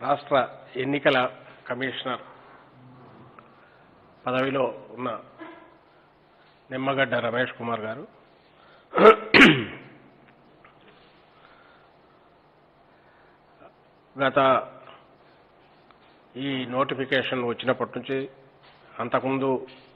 రాష్ట్ర ఎన్నికల కమిషనర్ పదవిలో ఉన్న నిమ్మగడ్డ రమేష్ కుమార్ గారు గత ఈ నోటిఫికేషన్ వచ్చినప్పటి నుంచి అంతకుముందు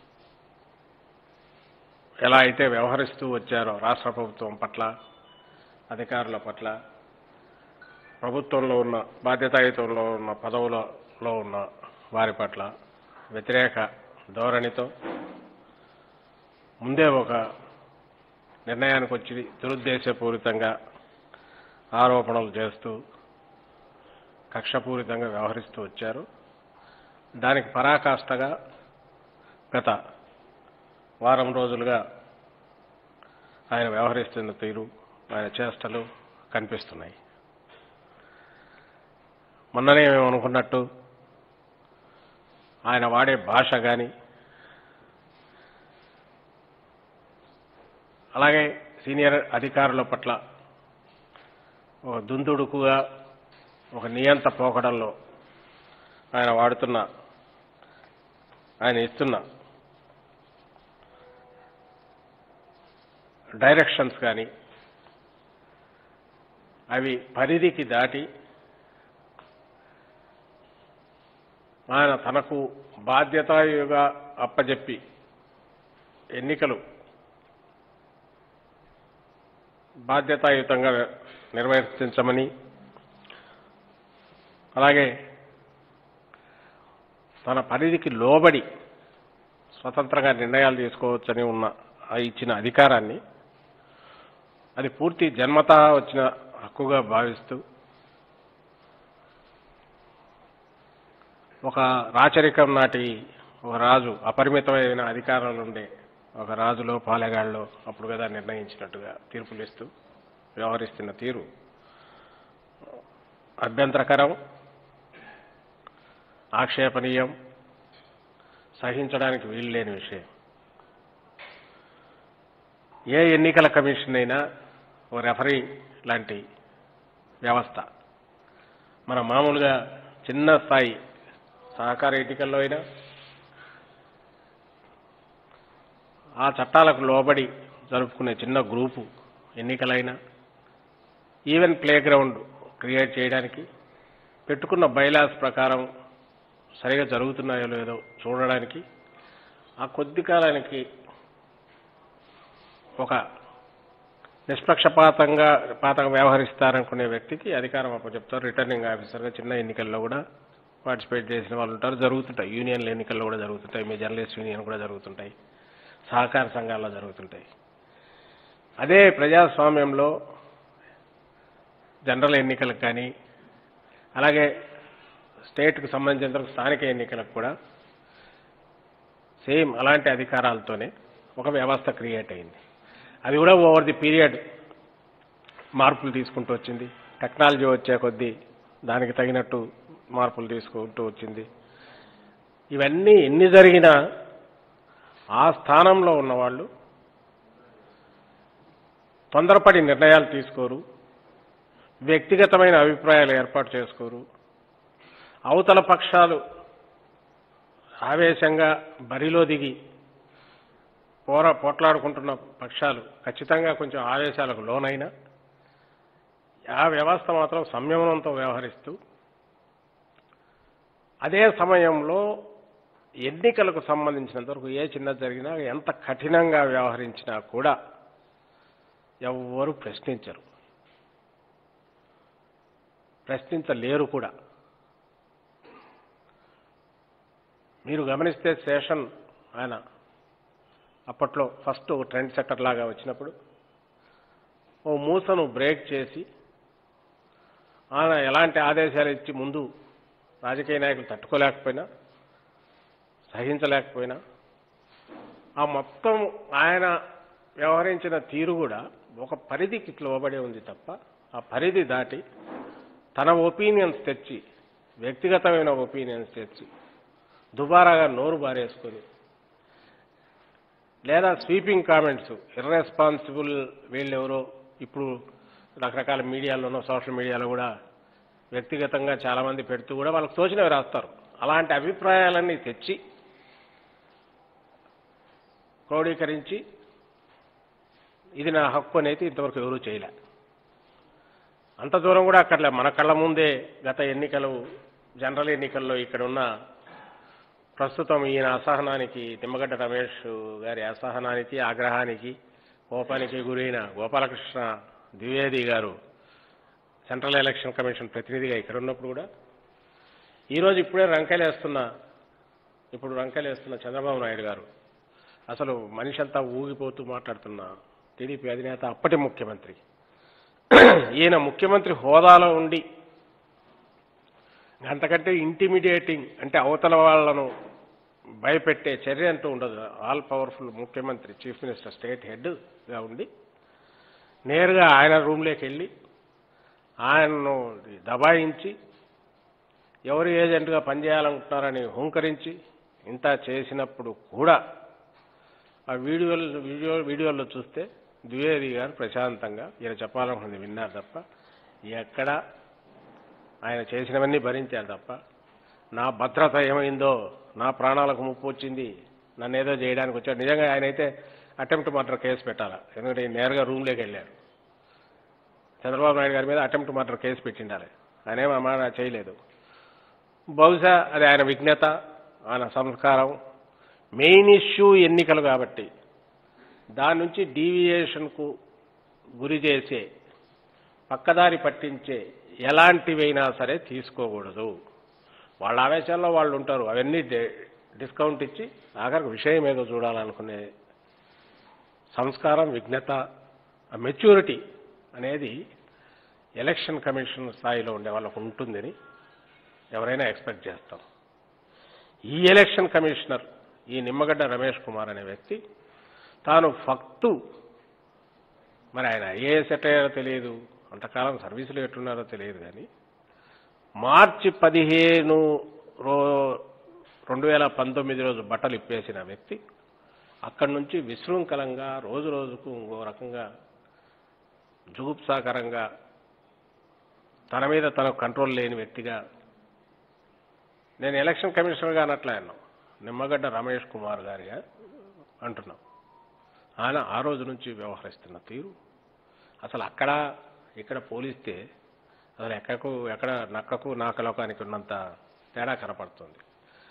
ఎలా అయితే వ్యవహరిస్తూ వచ్చారో రాష్ట్ర ప్రభుత్వం పట్ల అధికారుల పట్ల ప్రభుత్వంలో ఉన్న బాధ్యతాయుతంలో ఉన్న పదవులలో ఉన్న వారి పట్ల వ్యతిరేక ధోరణితో ముందే ఒక నిర్ణయానికి వచ్చి దురుద్దేశపూరితంగా ఆరోపణలు చేస్తూ కక్షపూరితంగా వ్యవహరిస్తూ వచ్చారు దానికి పరాకాష్ఠగా గత వారం రోజులుగా ఆయన వ్యవహరిస్తున్న తీరు ఆయన చేష్టలు కనిపిస్తున్నాయి మొన్ననే మేము అనుకున్నట్టు ఆయన వాడే భాష కానీ అలాగే సీనియర్ అధికారుల పట్ల ఒక దుందుడుకుగా ఒక నియంత పోకడంలో ఆయన వాడుతున్న ఆయన ఇస్తున్న డైరెక్షన్స్ కానీ అవి పరిధికి దాటి ఆయన తనకు బాధ్యతగా అప్పజెప్పి ఎన్నికలు బాధ్యతాయుతంగా నిర్వర్తించమని అలాగే తన పరిధికి లోబడి స్వతంత్రంగా నిర్ణయాలు తీసుకోవచ్చని ఉన్న ఆ ఇచ్చిన అధికారాన్ని అది పూర్తి జన్మతా వచ్చిన హక్కుగా భావిస్తూ ఒక రాచరికం నాటి ఒక రాజు అపరిమితమైన అధికారాలు ఉండే ఒక రాజులో పాలెగాళ్ళలో అప్పుడు కదా నిర్ణయించినట్టుగా తీర్పులు ఇస్తూ వ్యవహరిస్తున్న తీరు అభ్యంతరకరం ఆక్షేపణీయం సహించడానికి వీలు లేని విషయం ఏ ఎన్నికల కమిషన్ అయినా ఓ రెఫరీ లాంటి వ్యవస్థ మన మామూలుగా చిన్న స్థాయి సహకార ఎన్నికల్లో అయినా ఆ చట్టాలకు లోబడి జరుపుకునే చిన్న గ్రూపు ఎన్నికలైనా ఈవెన్ ప్లే గ్రౌండ్ క్రియేట్ చేయడానికి పెట్టుకున్న బైలాస్ ప్రకారం సరిగా జరుగుతున్నాయో లేదో చూడడానికి ఆ కొద్ది కాలానికి ఒక నిష్పక్షపాతంగా పాతంగా వ్యవహరిస్తారనుకునే వ్యక్తికి అధికారం అప్పచెప్తారు రిటర్నింగ్ ఆఫీసర్గా చిన్న ఎన్నికల్లో కూడా పార్టిసిపేట్ చేసిన వాళ్ళు ఉంటారు జరుగుతుంటాయి యూనియన్ల ఎన్నికల్లో కూడా జరుగుతుంటాయి మీ జర్నలిస్ట్ యూనియన్ కూడా జరుగుతుంటాయి సహకార సంఘాల్లో జరుగుతుంటాయి అదే ప్రజాస్వామ్యంలో జనరల్ ఎన్నికలకు కానీ అలాగే స్టేట్కి సంబంధించిన స్థానిక ఎన్నికలకు కూడా సేమ్ అలాంటి అధికారాలతోనే ఒక వ్యవస్థ క్రియేట్ అయింది అది కూడా ఓవర్ ది పీరియడ్ మార్పులు తీసుకుంటూ వచ్చింది టెక్నాలజీ వచ్చే కొద్దీ దానికి తగినట్టు మార్పులు తీసుకుంటూ వచ్చింది ఇవన్నీ ఎన్ని జరిగినా ఆ స్థానంలో ఉన్నవాళ్ళు తొందరపడి నిర్ణయాలు తీసుకోరు వ్యక్తిగతమైన అభిప్రాయాలు ఏర్పాటు చేసుకోరు అవతల పక్షాలు ఆవేశంగా బరిలో దిగి పోర పోట్లాడుకుంటున్న పక్షాలు ఖచ్చితంగా కొంచెం ఆవేశాలకు లోనైనా ఆ వ్యవస్థ మాత్రం సంయమనంతో వ్యవహరిస్తూ అదే సమయంలో ఎన్నికలకు సంబంధించినంత వరకు ఏ చిన్న జరిగినా ఎంత కఠినంగా వ్యవహరించినా కూడా ఎవ్వరూ ప్రశ్నించరు ప్రశ్నించలేరు కూడా మీరు గమనిస్తే శేషన్ ఆయన అప్పట్లో ఫస్ట్ ఒక ట్రెండ్ సెక్టర్ లాగా వచ్చినప్పుడు ఓ మూసను బ్రేక్ చేసి ఆయన ఎలాంటి ఆదేశాలు ఇచ్చి ముందు రాజకీయ నాయకులు తట్టుకోలేకపోయినా సహించలేకపోయినా ఆ మొత్తం ఆయన వ్యవహరించిన తీరు కూడా ఒక పరిధికి లోబడి ఉంది తప్ప ఆ పరిధి దాటి తన ఒపీనియన్స్ తెచ్చి వ్యక్తిగతమైన ఒపీనియన్స్ తెచ్చి దుబారాగా నోరు బారేసుకొని లేదా స్వీపింగ్ కామెంట్స్ ఇర్రెస్పాన్సిబుల్ వీళ్ళెవరో ఇప్పుడు రకరకాల మీడియాలోనో సోషల్ మీడియాలో కూడా వ్యక్తిగతంగా చాలామంది పెడుతూ కూడా వాళ్ళకి తోచినవి రాస్తారు అలాంటి అభిప్రాయాలన్నీ తెచ్చి క్రోడీకరించి ఇది నా హక్కు అనేది ఇంతవరకు ఎవరూ చేయలే అంత దూరం కూడా అక్కర్లే మన కళ్ళ ముందే గత ఎన్నికలు జనరల్ ఎన్నికల్లో ఇక్కడ ఉన్న ప్రస్తుతం ఈయన అసహనానికి నిమ్మగడ్డ రమేష్ గారి అసహనానికి ఆగ్రహానికి కోపానికి గురైన గోపాలకృష్ణ ద్వివేది గారు సెంట్రల్ ఎలక్షన్ కమిషన్ ప్రతినిధిగా ఇక్కడ ఉన్నప్పుడు కూడా ఈరోజు ఇప్పుడే రంకెలేస్తున్న ఇప్పుడు రంకెలేస్తున్న చంద్రబాబు నాయుడు గారు అసలు మనిషి అంతా ఊగిపోతూ మాట్లాడుతున్న టీడీపీ అధినేత అప్పటి ముఖ్యమంత్రి ఈయన ముఖ్యమంత్రి హోదాలో ఉండి అంతకంటే ఇంటిమిడియేటింగ్ అంటే అవతల వాళ్ళను భయపెట్టే చర్య అంటూ ఉండదు ఆల్ పవర్ఫుల్ ముఖ్యమంత్రి చీఫ్ మినిస్టర్ స్టేట్ హెడ్గా ఉండి నేరుగా ఆయన రూమ్లోకి వెళ్ళి ఆయనను దబాయించి ఎవరు ఏజెంట్గా పనిచేయాలనుకుంటున్నారని హుంకరించి ఇంత చేసినప్పుడు కూడా ఆ వీడియోలు వీడియో వీడియోల్లో చూస్తే ద్వివేది గారు ప్రశాంతంగా ఈయన చెప్పాలనుకుంది విన్నారు తప్ప ఎక్కడ ఆయన చేసినవన్నీ భరించారు తప్ప నా భద్రత ఏమైందో నా ప్రాణాలకు ముప్పు వచ్చింది నన్ను ఏదో చేయడానికి వచ్చాడు నిజంగా ఆయన అయితే అటెంప్ట్ మర్డర్ కేసు పెట్టాలా ఎందుకంటే ఈయన నేరుగా రూమ్లోకి వెళ్ళారు చంద్రబాబు నాయుడు గారి మీద అటెంప్ట్ మర్డర్ కేసు పెట్టిండాలి ఆయన ఏం అమ్మా చేయలేదు బహుశా అది ఆయన విఘ్నత ఆయన సంస్కారం మెయిన్ ఇష్యూ ఎన్నికలు కాబట్టి దాని నుంచి డీవియేషన్కు గురి చేసే పక్కదారి పట్టించే ఎలాంటివైనా సరే తీసుకోకూడదు వాళ్ళ ఆవేశాల్లో వాళ్ళు ఉంటారు అవన్నీ డి- డిస్కౌంట్ ఇచ్చి ఆఖరికి విషయం ఏదో చూడాలనుకునే సంస్కారం విఘ్నత మెచ్యూరిటీ అనేది ఎలక్షన్ కమిషన్ స్థాయిలో ఉండే వాళ్ళకు ఉంటుందని ఎవరైనా ఎక్స్పెక్ట్ చేస్తాం ఈ ఎలక్షన్ కమిషనర్ ఈ నిమ్మగడ్డ రమేష్ కుమార్ అనే వ్యక్తి తాను ఫక్తు మరి ఆయన ఐఏఎస్ ఎట్టయ్యారో తెలియదు అంతకాలం సర్వీసులో ఎట్టున్నారో తెలియదు కానీ మార్చి పదిహేను రో రెండు వేల పంతొమ్మిది రోజు బట్టలు ఇప్పేసిన వ్యక్తి అక్కడి నుంచి విశృంఖలంగా రోజు రోజుకు ఇంకో రకంగా జుగుప్సాకరంగా తన మీద తనకు కంట్రోల్ లేని వ్యక్తిగా నేను ఎలక్షన్ కమిషనర్గా అనట్లే అన్నాం నిమ్మగడ్డ రమేష్ కుమార్ గారిగా అంటున్నాం ఆయన ఆ రోజు నుంచి వ్యవహరిస్తున్న తీరు అసలు అక్కడ ఇక్కడ పోలిస్తే అసలు ఎక్కడకు ఎక్కడ నక్కకు నాకలోకానికి ఉన్నంత తేడా కనపడుతుంది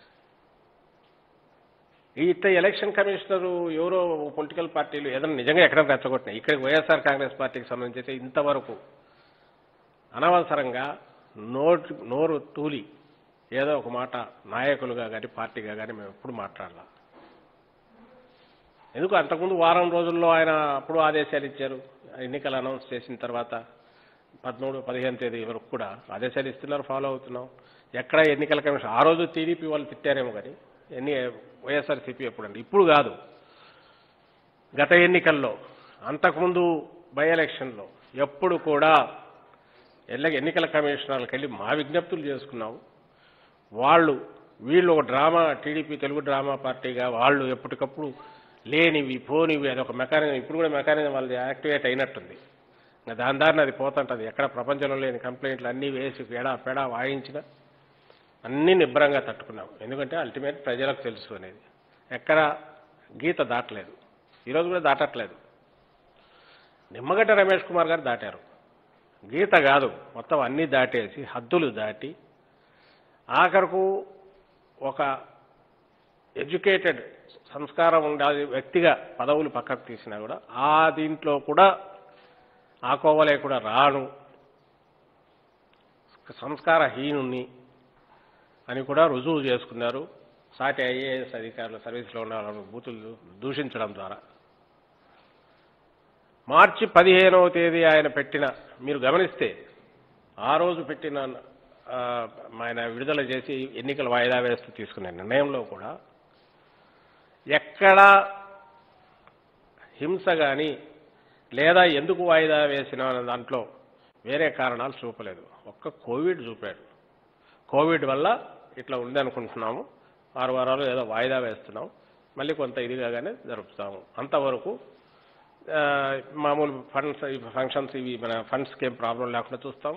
ఈ ఇట్ట ఎలక్షన్ కమిషనరు ఎవరో పొలిటికల్ పార్టీలు ఏదైనా నిజంగా ఎక్కడ రెచ్చగొట్టినాయి ఇక్కడికి వైఎస్ఆర్ కాంగ్రెస్ పార్టీకి సంబంధించి అయితే ఇంతవరకు అనవసరంగా నోటు నోరు తూలి ఏదో ఒక మాట నాయకులుగా కానీ పార్టీగా కానీ మేము ఎప్పుడు మాట్లాడాల ఎందుకు అంతకుముందు వారం రోజుల్లో ఆయన అప్పుడు ఆదేశాలు ఇచ్చారు ఎన్నికలు అనౌన్స్ చేసిన తర్వాత పదమూడు పదిహేను తేదీ వరకు కూడా ఆదేశాలు ఇస్తున్నారు ఫాలో అవుతున్నాం ఎక్కడ ఎన్నికల కమిషన్ ఆ రోజు టీడీపీ వాళ్ళు తిట్టారేమో కానీ ఎన్ని వైఎస్ఆర్సీపీ ఎప్పుడండి ఇప్పుడు కాదు గత ఎన్నికల్లో అంతకుముందు బై ఎలక్షన్లో ఎప్పుడు కూడా ఎల్ల ఎన్నికల కమిషనర్లకు వెళ్ళి మా విజ్ఞప్తులు చేసుకున్నాం వాళ్ళు వీళ్ళు ఒక డ్రామా టీడీపీ తెలుగు డ్రామా పార్టీగా వాళ్ళు ఎప్పటికప్పుడు లేనివి పోనివి అది ఒక మెకానిజం ఇప్పుడు కూడా మెకానిజం వాళ్ళది యాక్టివేట్ అయినట్టుంది ఇంకా దాని దారిని అది పోతుంటుంది ఎక్కడ ప్రపంచంలో లేని కంప్లైంట్లు అన్నీ వేసి ఎడా పెడా వాయించిన అన్నీ నిబ్బరంగా తట్టుకున్నాం ఎందుకంటే అల్టిమేట్ ప్రజలకు తెలుసు అనేది ఎక్కడ గీత దాటలేదు ఈరోజు కూడా దాటట్లేదు నిమ్మగడ్డ రమేష్ కుమార్ గారు దాటారు గీత కాదు మొత్తం అన్నీ దాటేసి హద్దులు దాటి ఆఖరకు ఒక ఎడ్యుకేటెడ్ సంస్కారం ఉండాలి వ్యక్తిగా పదవులు పక్కకు తీసినా కూడా ఆ దీంట్లో కూడా ఆ కోవలే కూడా రాను సంస్కారహీనుణ్ణి అని కూడా రుజువు చేసుకున్నారు సాటి ఐఏఎస్ అధికారుల సర్వీస్లో ఉన్న వాళ్ళను బూతులు దూషించడం ద్వారా మార్చి పదిహేనవ తేదీ ఆయన పెట్టిన మీరు గమనిస్తే ఆ రోజు పెట్టిన ఆ, ఆయన విడుదల చేసి ఎన్నికల వాయిదా వేస్తూ తీసుకునే నిర్ణయంలో కూడా ఎక్కడా హింస కానీ లేదా ఎందుకు వాయిదా వేసిన అనే దాంట్లో వేరే కారణాలు చూపలేదు ఒక్క కోవిడ్ చూపాడు కోవిడ్ వల్ల ఇట్లా ఉంది అనుకుంటున్నాము ఆరు వారాలు ఏదో వాయిదా వేస్తున్నాం మళ్ళీ కొంత ఇదిగానే జరుపుతాము అంతవరకు ఆ, మామూలు ఫండ్స్ ఫంక్షన్స్ ఇవి మన ఫండ్స్కి ఏం ప్రాబ్లం లేకుండా చూస్తాం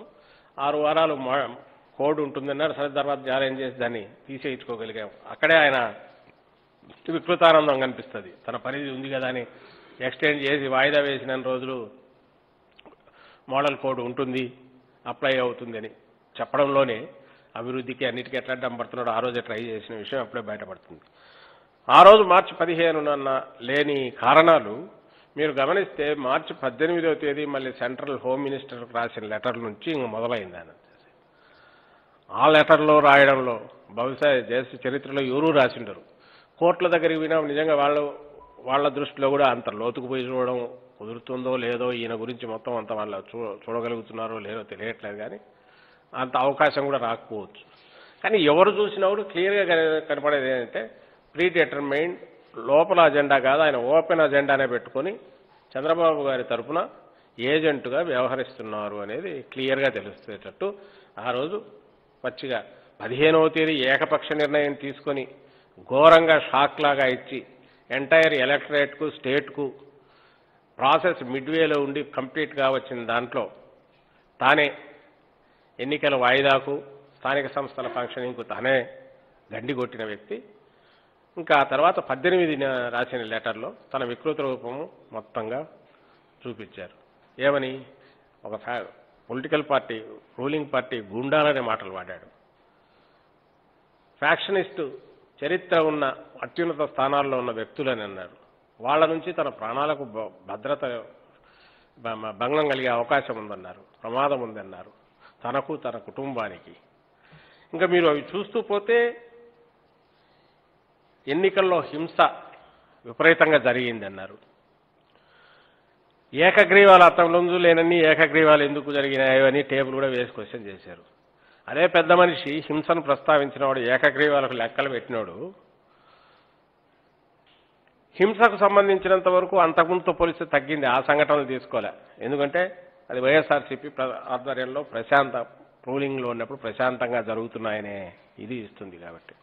ఆరు వారాలు మా- కోడ్ ఉంటుందన్నారు సరే తర్వాత ఛాలెంజ్ చేసి దాన్ని తీసేయించుకోగలిగాం అక్కడే ఆయన వికృతానందం కనిపిస్తుంది తన పరిధి ఉంది కదా అని ఎక్స్టెండ్ చేసి వాయిదా వేసిన రోజులు మోడల్ కోడ్ ఉంటుంది అప్లై అవుతుంది అని చెప్పడంలోనే అభివృద్ధికి అన్నిటికీ ఎట్లా అడ్డం పడుతున్నాడో ఆ రోజే ట్రై చేసిన విషయం అప్పుడే బయటపడుతుంది ఆ రోజు మార్చి పదిహేనున లేని కారణాలు మీరు గమనిస్తే మార్చి పద్దెనిమిదవ తేదీ మళ్ళీ సెంట్రల్ హోమ్ మినిస్టర్కి రాసిన లెటర్ నుంచి ఇంక మొదలైంది ఆయన ఆ లెటర్లో రాయడంలో బహుశా దేశ చరిత్రలో ఎవరూ రాసిండరు కోర్టుల దగ్గరికి పోయినా నిజంగా వాళ్ళు వాళ్ళ దృష్టిలో కూడా అంత లోతుకు పోయి చూడడం కుదురుతుందో లేదో ఈయన గురించి మొత్తం అంత వాళ్ళు చూ చూడగలుగుతున్నారో లేదో తెలియట్లేదు కానీ అంత అవకాశం కూడా రాకపోవచ్చు కానీ ఎవరు చూసినా కూడా క్లియర్గా కన- కనపడేది ఏంటంటే ప్రీ డిటర్మైన్డ్ లోపల అజెండా కాదు ఆయన ఓపెన్ అజెండానే పెట్టుకొని చంద్రబాబు గారి తరఫున ఏజెంటుగా వ్యవహరిస్తున్నారు అనేది క్లియర్గా తెలుస్తేటట్టు ఆ రోజు పచ్చిగా పదిహేనవ తేదీ ఏకపక్ష నిర్ణయం తీసుకొని ఘోరంగా షాక్ లాగా ఇచ్చి ఎంటైర్ ఎలక్టరేట్కు స్టేట్కు ప్రాసెస్ మిడ్వేలో ఉండి కంప్లీట్గా వచ్చిన దాంట్లో తానే ఎన్నికల వాయిదాకు స్థానిక సంస్థల ఫంక్షనింగ్కు తానే గండి కొట్టిన వ్యక్తి ఇంకా ఆ తర్వాత పద్దెనిమిదిన రాసిన లెటర్లో తన వికృత రూపము మొత్తంగా చూపించారు ఏమని ఒక ఫ్యా పొలిటికల్ పార్టీ రూలింగ్ పార్టీ గుండాలనే మాటలు వాడాడు ఫ్యాక్షనిస్టు చరిత్ర ఉన్న అత్యున్నత స్థానాల్లో ఉన్న వ్యక్తులని అన్నారు వాళ్ళ నుంచి తన ప్రాణాలకు భ- భద్రత భ- మ- భంగం కలిగే అవకాశం ఉందన్నారు ప్రమాదం ఉందన్నారు తనకు తన కుటుంబానికి ఇంకా మీరు అవి చూస్తూ పోతే ఎన్నికల్లో హింస విపరీతంగా జరిగిందన్నారు ఏకగ్రీవాలు అర్థంలో లేనని ఏకగ్రీవాలు ఎందుకు జరిగినాయో అని టేబుల్ కూడా వేసి క్వశ్చన్ చేశారు అదే పెద్ద మనిషి హింసను ప్రస్తావించినవాడు ఏకగ్రీవాలకు లెక్కలు పెట్టినోడు హింసకు సంబంధించినంత వరకు అంతకుముందుతో పోలిస్తే తగ్గింది ఆ సంఘటనలు తీసుకోలే ఎందుకంటే అది వైఎస్ఆర్సీపీ ప్ర- ఆధ్వర్యంలో ప్రశాంత రూలింగ్లో ఉన్నప్పుడు ప్రశాంతంగా జరుగుతున్నాయనే ఇది ఇస్తుంది కాబట్టి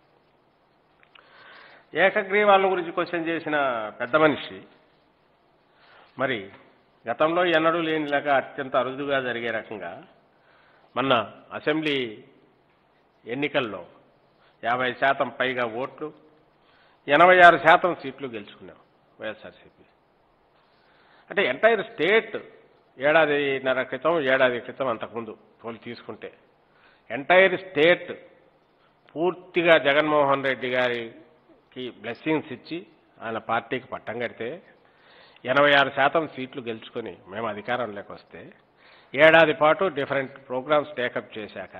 ఏకగ్రీవాల గురించి క్వశ్చన్ చేసిన పెద్ద మనిషి మరి గతంలో ఎన్నడూ లేనిలాగా అత్యంత అరుదుగా జరిగే రకంగా మొన్న అసెంబ్లీ ఎన్నికల్లో యాభై శాతం పైగా ఓట్లు ఎనభై ఆరు శాతం సీట్లు గెలుచుకున్నాం వైఎస్ఆర్సీపీ అంటే ఎంటైర్ స్టేట్ ఏడాదిన్నర క్రితం ఏడాది క్రితం అంతకుముందు పోలి తీసుకుంటే ఎంటైర్ స్టేట్ పూర్తిగా జగన్మోహన్ రెడ్డి గారికి బ్లెస్సింగ్స్ ఇచ్చి ఆయన పార్టీకి పట్టం కడితే ఎనభై ఆరు శాతం సీట్లు గెలుచుకొని మేము అధికారంలోకి వస్తే ఏడాది పాటు డిఫరెంట్ ప్రోగ్రామ్స్ టేకప్ చేశాక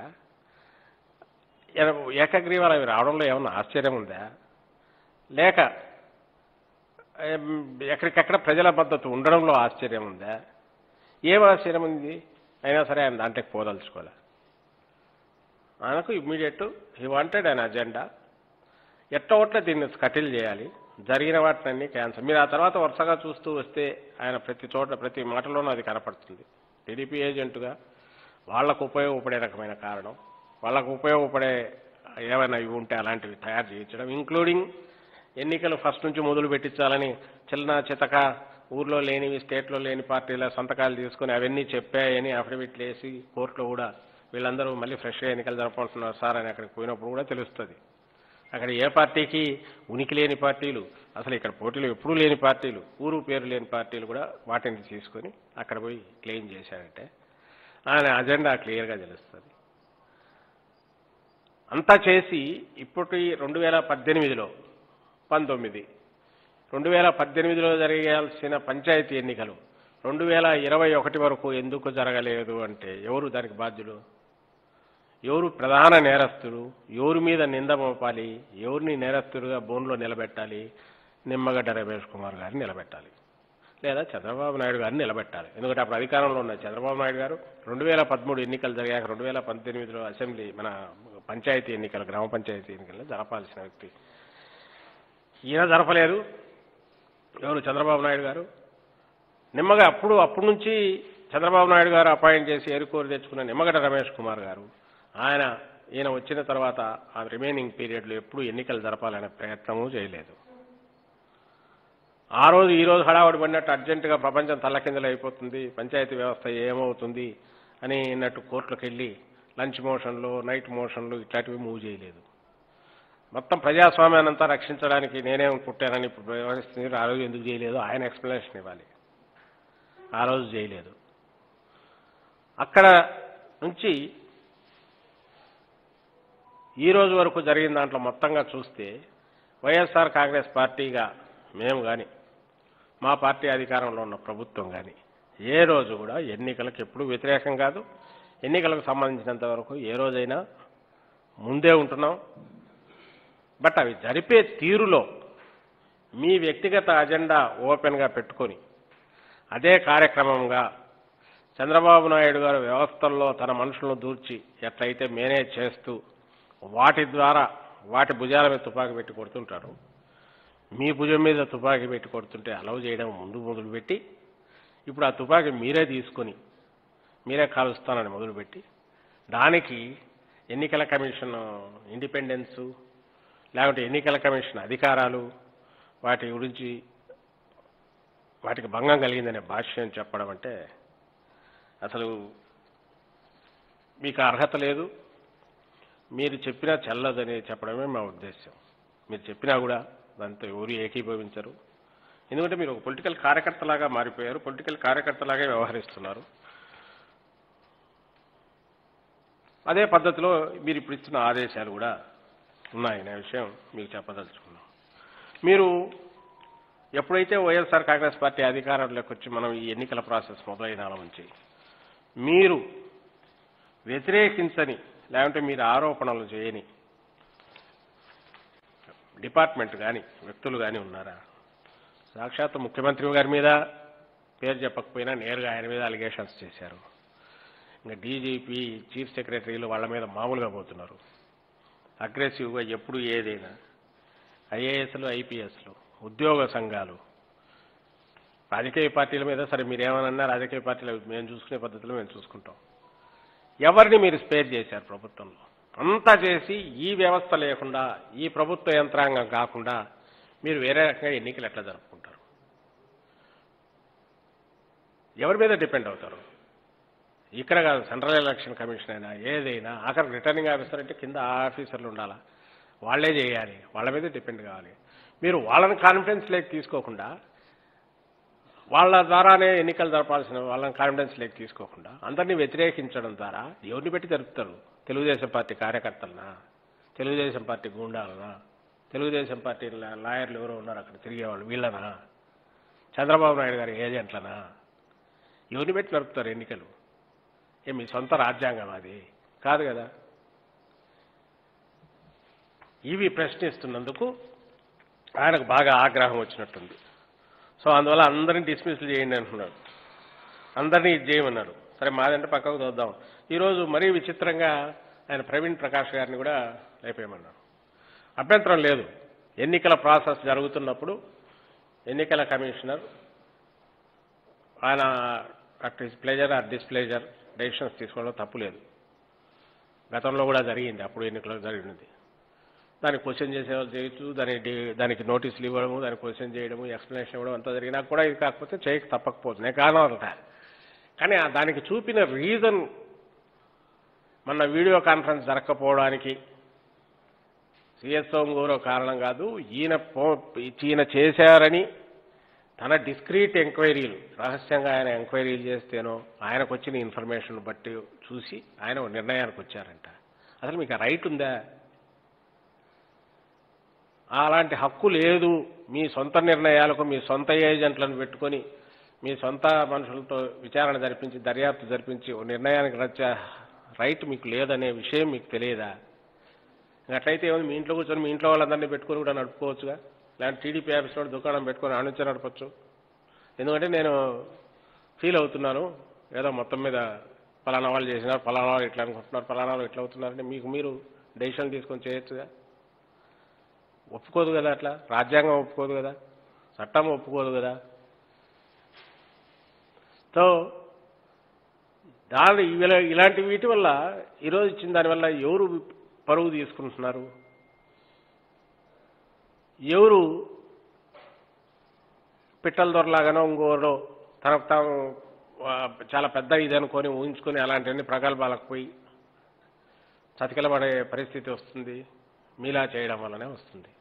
ఎన- ఏకగ్రీవాలు అవి రావడంలో ఏమన్నా ఆశ్చర్యం ఉందా లేక ఏం, ఎక్కడికెక్కడ ప్రజల మద్దతు ఉండడంలో ఆశ్చర్యం ఉందా ఏం ఆశ్చర్యం ఉంది అయినా సరే ఆయన దాంట్లోకి పోదలుచుకోలే ఆయనకు ఇమ్మీడియట్ హీ వాంటెడ్ ఆయన అజెండా ఎట్ట ఒట్ల దీన్ని కటిల్ చేయాలి జరిగిన వాటినన్నీ క్యాన్సర్ మీరు ఆ తర్వాత వరుసగా చూస్తూ వస్తే ఆయన ప్రతి చోట ప్రతి మాటలోనూ అది కనపడుతుంది టీడీపీ ఏజెంటుగా వాళ్లకు ఉపయోగపడే రకమైన కారణం వాళ్ళకు ఉపయోగపడే ఏమైనా ఇవి ఉంటే అలాంటివి తయారు చేయించడం ఇంక్లూడింగ్ ఎన్నికలు ఫస్ట్ నుంచి మొదలు పెట్టించాలని చిన్న చితక ఊర్లో లేనివి స్టేట్లో లేని పార్టీల సంతకాలు తీసుకుని అవన్నీ చెప్పాయని అఫిడవిట్లు వేసి కోర్టులో కూడా వీళ్ళందరూ మళ్ళీ ఫ్రెష్గా ఎన్నికలు జరపమంటున్నారు సార్ అని అక్కడికి పోయినప్పుడు కూడా తెలుస్తుంది అక్కడ ఏ పార్టీకి ఉనికి లేని పార్టీలు అసలు ఇక్కడ పోటీలు ఎప్పుడూ లేని పార్టీలు ఊరు పేరు లేని పార్టీలు కూడా వాటిని తీసుకొని అక్కడ పోయి క్లెయిమ్ చేశారంటే ఆయన అజెండా క్లియర్గా తెలుస్తుంది అంతా చేసి ఇప్పటి రెండు వేల పద్దెనిమిదిలో పంతొమ్మిది రెండు వేల పద్దెనిమిదిలో జరగాల్సిన పంచాయతీ ఎన్నికలు రెండు వేల ఇరవై ఒకటి వరకు ఎందుకు జరగలేదు అంటే ఎవరు దానికి బాధ్యులు ఎవరు ప్రధాన నేరస్తుడు ఎవరి మీద నింద మోపాలి ఎవరిని నేరస్తుడుగా బోన్లో నిలబెట్టాలి నిమ్మగడ్డ రమేష్ కుమార్ గారిని నిలబెట్టాలి లేదా చంద్రబాబు నాయుడు గారిని నిలబెట్టాలి ఎందుకంటే అప్పుడు అధికారంలో ఉన్న చంద్రబాబు నాయుడు గారు రెండు వేల పదమూడు ఎన్నికలు జరిగాక రెండు వేల పద్దెనిమిదిలో అసెంబ్లీ మన పంచాయతీ ఎన్నికలు గ్రామ పంచాయతీ ఎన్నికల్లో జరపాల్సిన వ్యక్తి ఈయన జరపలేదు ఎవరు చంద్రబాబు నాయుడు గారు నిమ్మగా అప్పుడు అప్పటి నుంచి చంద్రబాబు నాయుడు గారు అపాయింట్ చేసి ఏరుకోరి తెచ్చుకున్న నిమ్మగడ్డ రమేష్ కుమార్ గారు ఆయన ఈయన వచ్చిన తర్వాత ఆ రిమైనింగ్ పీరియడ్లో ఎప్పుడు ఎన్నికలు జరపాలనే ప్రయత్నము చేయలేదు ఆ రోజు ఈ రోజు హడావుడి పడినట్టు అర్జెంటుగా ప్రపంచం తల్లకిందలు అయిపోతుంది పంచాయతీ వ్యవస్థ ఏమవుతుంది అని అన్నట్టు కోర్టులకు వెళ్ళి లంచ్ మోషన్లు నైట్ మోషన్లు ఇట్లాంటివి మూవ్ చేయలేదు మొత్తం ప్రజాస్వామ్యాన్ని అంతా రక్షించడానికి నేనే పుట్టానని ఇప్పుడు వ్యవహరిస్తుంది ఆ రోజు ఎందుకు చేయలేదు ఆయన ఎక్స్ప్లెనేషన్ ఇవ్వాలి ఆ రోజు చేయలేదు అక్కడ నుంచి ఈ రోజు వరకు జరిగిన దాంట్లో మొత్తంగా చూస్తే వైఎస్ఆర్ కాంగ్రెస్ పార్టీగా మేము కానీ మా పార్టీ అధికారంలో ఉన్న ప్రభుత్వం కానీ ఏ రోజు కూడా ఎన్నికలకు ఎప్పుడు వ్యతిరేకం కాదు ఎన్నికలకు సంబంధించినంత వరకు ఏ రోజైనా ముందే ఉంటున్నాం బట్ అవి జరిపే తీరులో మీ వ్యక్తిగత అజెండా ఓపెన్గా పెట్టుకొని అదే కార్యక్రమంగా చంద్రబాబు నాయుడు గారు వ్యవస్థల్లో తన మనుషులను దూర్చి ఎట్లయితే మేనేజ్ చేస్తూ వాటి ద్వారా వాటి భుజాల మీద తుపాకీ పెట్టి కొడుతుంటారు మీ భుజం మీద తుపాకీ పెట్టి కొడుతుంటే అలవ్ చేయడం ముందు మొదలుపెట్టి ఇప్పుడు ఆ తుపాకీ మీరే తీసుకొని మీరే కాలుస్తానని మొదలుపెట్టి దానికి ఎన్నికల కమిషన్ ఇండిపెండెన్సు లేకుంటే ఎన్నికల కమిషన్ అధికారాలు వాటి గురించి వాటికి భంగం కలిగిందనే భాష్యం చెప్పడం అంటే అసలు మీకు అర్హత లేదు మీరు చెప్పినా చెల్లదని చెప్పడమే మా ఉద్దేశం మీరు చెప్పినా కూడా దాంతో ఎవరు ఏకీభవించరు ఎందుకంటే మీరు ఒక పొలిటికల్ కార్యకర్తలాగా మారిపోయారు పొలిటికల్ కార్యకర్తలాగే వ్యవహరిస్తున్నారు అదే పద్ధతిలో మీరు ఇప్పుడు ఇస్తున్న ఆదేశాలు కూడా ఉన్నాయనే విషయం మీకు చెప్పదలుచుకున్నాం మీరు ఎప్పుడైతే వైఎస్ఆర్ కాంగ్రెస్ పార్టీ అధికారంలోకి వచ్చి మనం ఈ ఎన్నికల ప్రాసెస్ మొదలైన నాళ్ళ నుంచి మీరు వ్యతిరేకించని లేకుంటే మీరు ఆరోపణలు చేయని డిపార్ట్మెంట్ కానీ వ్యక్తులు కానీ ఉన్నారా సాక్షాత్ ముఖ్యమంత్రి గారి మీద పేరు చెప్పకపోయినా నేరుగా ఆయన మీద అలిగేషన్స్ చేశారు ఇంకా డీజీపీ చీఫ్ సెక్రటరీలు వాళ్ళ మీద మామూలుగా పోతున్నారు అగ్రెసివ్గా ఎప్పుడు ఏదైనా ఐఏఎస్లు ఐపీఎస్లు ఉద్యోగ సంఘాలు రాజకీయ పార్టీల మీద సరే మీరేమన్నా రాజకీయ పార్టీలు మేము చూసుకునే పద్ధతిలో మేము చూసుకుంటాం ఎవరిని మీరు స్పేర్ చేశారు ప్రభుత్వంలో అంతా చేసి ఈ వ్యవస్థ లేకుండా ఈ ప్రభుత్వ యంత్రాంగం కాకుండా మీరు వేరే రకంగా ఎన్నికలు ఎట్లా జరుపుకుంటారు ఎవరి మీద డిపెండ్ అవుతారు ఇక్కడ కాదు సెంట్రల్ ఎలక్షన్ కమిషన్ అయినా ఏదైనా ఆఖరికి రిటర్నింగ్ ఆఫీసర్ అంటే కింద ఆఫీసర్లు ఉండాలా వాళ్ళే చేయాలి వాళ్ళ మీద డిపెండ్ కావాలి మీరు వాళ్ళని కాన్ఫిడెన్స్ లేక తీసుకోకుండా వాళ్ళ ద్వారానే ఎన్నికలు జరపాల్సిన వాళ్ళని కాన్ఫిడెన్స్ లేక తీసుకోకుండా అందరినీ వ్యతిరేకించడం ద్వారా ఎవరిని పెట్టి జరుపుతారు తెలుగుదేశం పార్టీ కార్యకర్తలనా తెలుగుదేశం పార్టీ గూండాలనా తెలుగుదేశం పార్టీ లా- లాయర్లు ఎవరో ఉన్నారు అక్కడ తిరిగేవాళ్ళు వీళ్ళనా చంద్రబాబు నాయుడు గారి ఏజెంట్లనా ఎవరిని పెట్టి జరుపుతారు ఎన్నికలు ఏ మీ సొంత రాజ్యాంగం అది కాదు కదా ఇవి ప్రశ్నిస్తున్నందుకు ఆయనకు బాగా ఆగ్రహం వచ్చినట్టుంది సో అందువల్ల అందరిని డిస్మిస్ చేయండి అంటున్నాడు అందరినీ ఇది చేయమన్నారు సరే మాదంటే పక్కకు చూద్దాం ఈరోజు మరీ విచిత్రంగా ఆయన ప్రవీణ్ ప్రకాష్ గారిని కూడా లేపేయమన్నారు అభ్యంతరం లేదు ఎన్నికల ప్రాసెస్ జరుగుతున్నప్పుడు ఎన్నికల కమిషనర్ ఆయన at his pleasure or displeasure decisions తీసుకోవడం తప్పు లేదు గతంలో కూడా జరిగింది అప్పుడు ఎన్నికలు జరిగినది దానికి క్వశ్చన్ చేసేవాళ్ళు చేయొచ్చు దాని డి- దానికి నోటీసులు ఇవ్వడము దానికి క్వశ్చన్ చేయడము ఎక్స్ప్లెనేషన్ ఇవ్వడం అంతా జరిగినా కూడా ఇది కాకపోతే చేయక తప్పకపోవచ్చు నేను కాదనట కానీ ఆ దానికి చూపిన రీజన్ మన వీడియో కాన్ఫరెన్స్ జరగకపోవడానికి సిఎస్ఓ గౌరవ కారణం కాదు ఈయన పో- ఈయన చేశారని తన డిస్క్రీట్ ఎంక్వైరీలు రహస్యంగా ఆయన ఎంక్వైరీలు చేస్తేనో ఆయనకు వచ్చిన ఇన్ఫర్మేషన్ బట్టి చూసి ఆయన ఒక నిర్ణయానికి వచ్చారంట అసలు మీకు ఆ రైట్ ఉందా అలాంటి హక్కు లేదు మీ సొంత నిర్ణయాలకు మీ సొంత ఏజెంట్లను పెట్టుకొని మీ సొంత మనుషులతో విచారణ జరిపించి దర్యాప్తు జరిపించి ఓ నిర్ణయానికి వచ్చే రైట్ మీకు లేదనే విషయం మీకు తెలియదా అట్లయితే ఏముంది మీ ఇంట్లో కూర్చొని మీ ఇంట్లో వాళ్ళందరినీ పెట్టుకొని కూడా నడుపుకోవచ్చుగా లేదంటే టీడీపీ ఆఫీస్లో దుకాణం పెట్టుకొని ఆడించే నడపచ్చు ఎందుకంటే నేను ఫీల్ అవుతున్నాను ఏదో మొత్తం మీద ఫలానా వాళ్ళు చేసినారు ఫలానా వాళ్ళు ఇట్లా అనుకుంటున్నారు ఫలానా వాళ్ళు ఇట్లా అవుతున్నారంటే మీకు మీరు డెసిషన్ తీసుకొని చేయొచ్చుగా ఒప్పుకోదు కదా అట్లా రాజ్యాంగం ఒప్పుకోదు కదా చట్టం ఒప్పుకోదు కదా సో దాని ఇలా- ఇలాంటి వీటి వల్ల ఈరోజు ఇచ్చిన దానివల్ల ఎవరు పరువు తీసుకుంటున్నారు ఎవరు పిట్టల దొరలాగానో ఇంకోరో తనకు తాము ఆ, చాలా పెద్ద ఇది అనుకొని ఊహించుకొని అలాంటివన్నీ ప్రగల్భాలకు పోయి చతికిలబడే పరిస్థితి వస్తుంది మీలా చేయడం వల్లనే వస్తుంది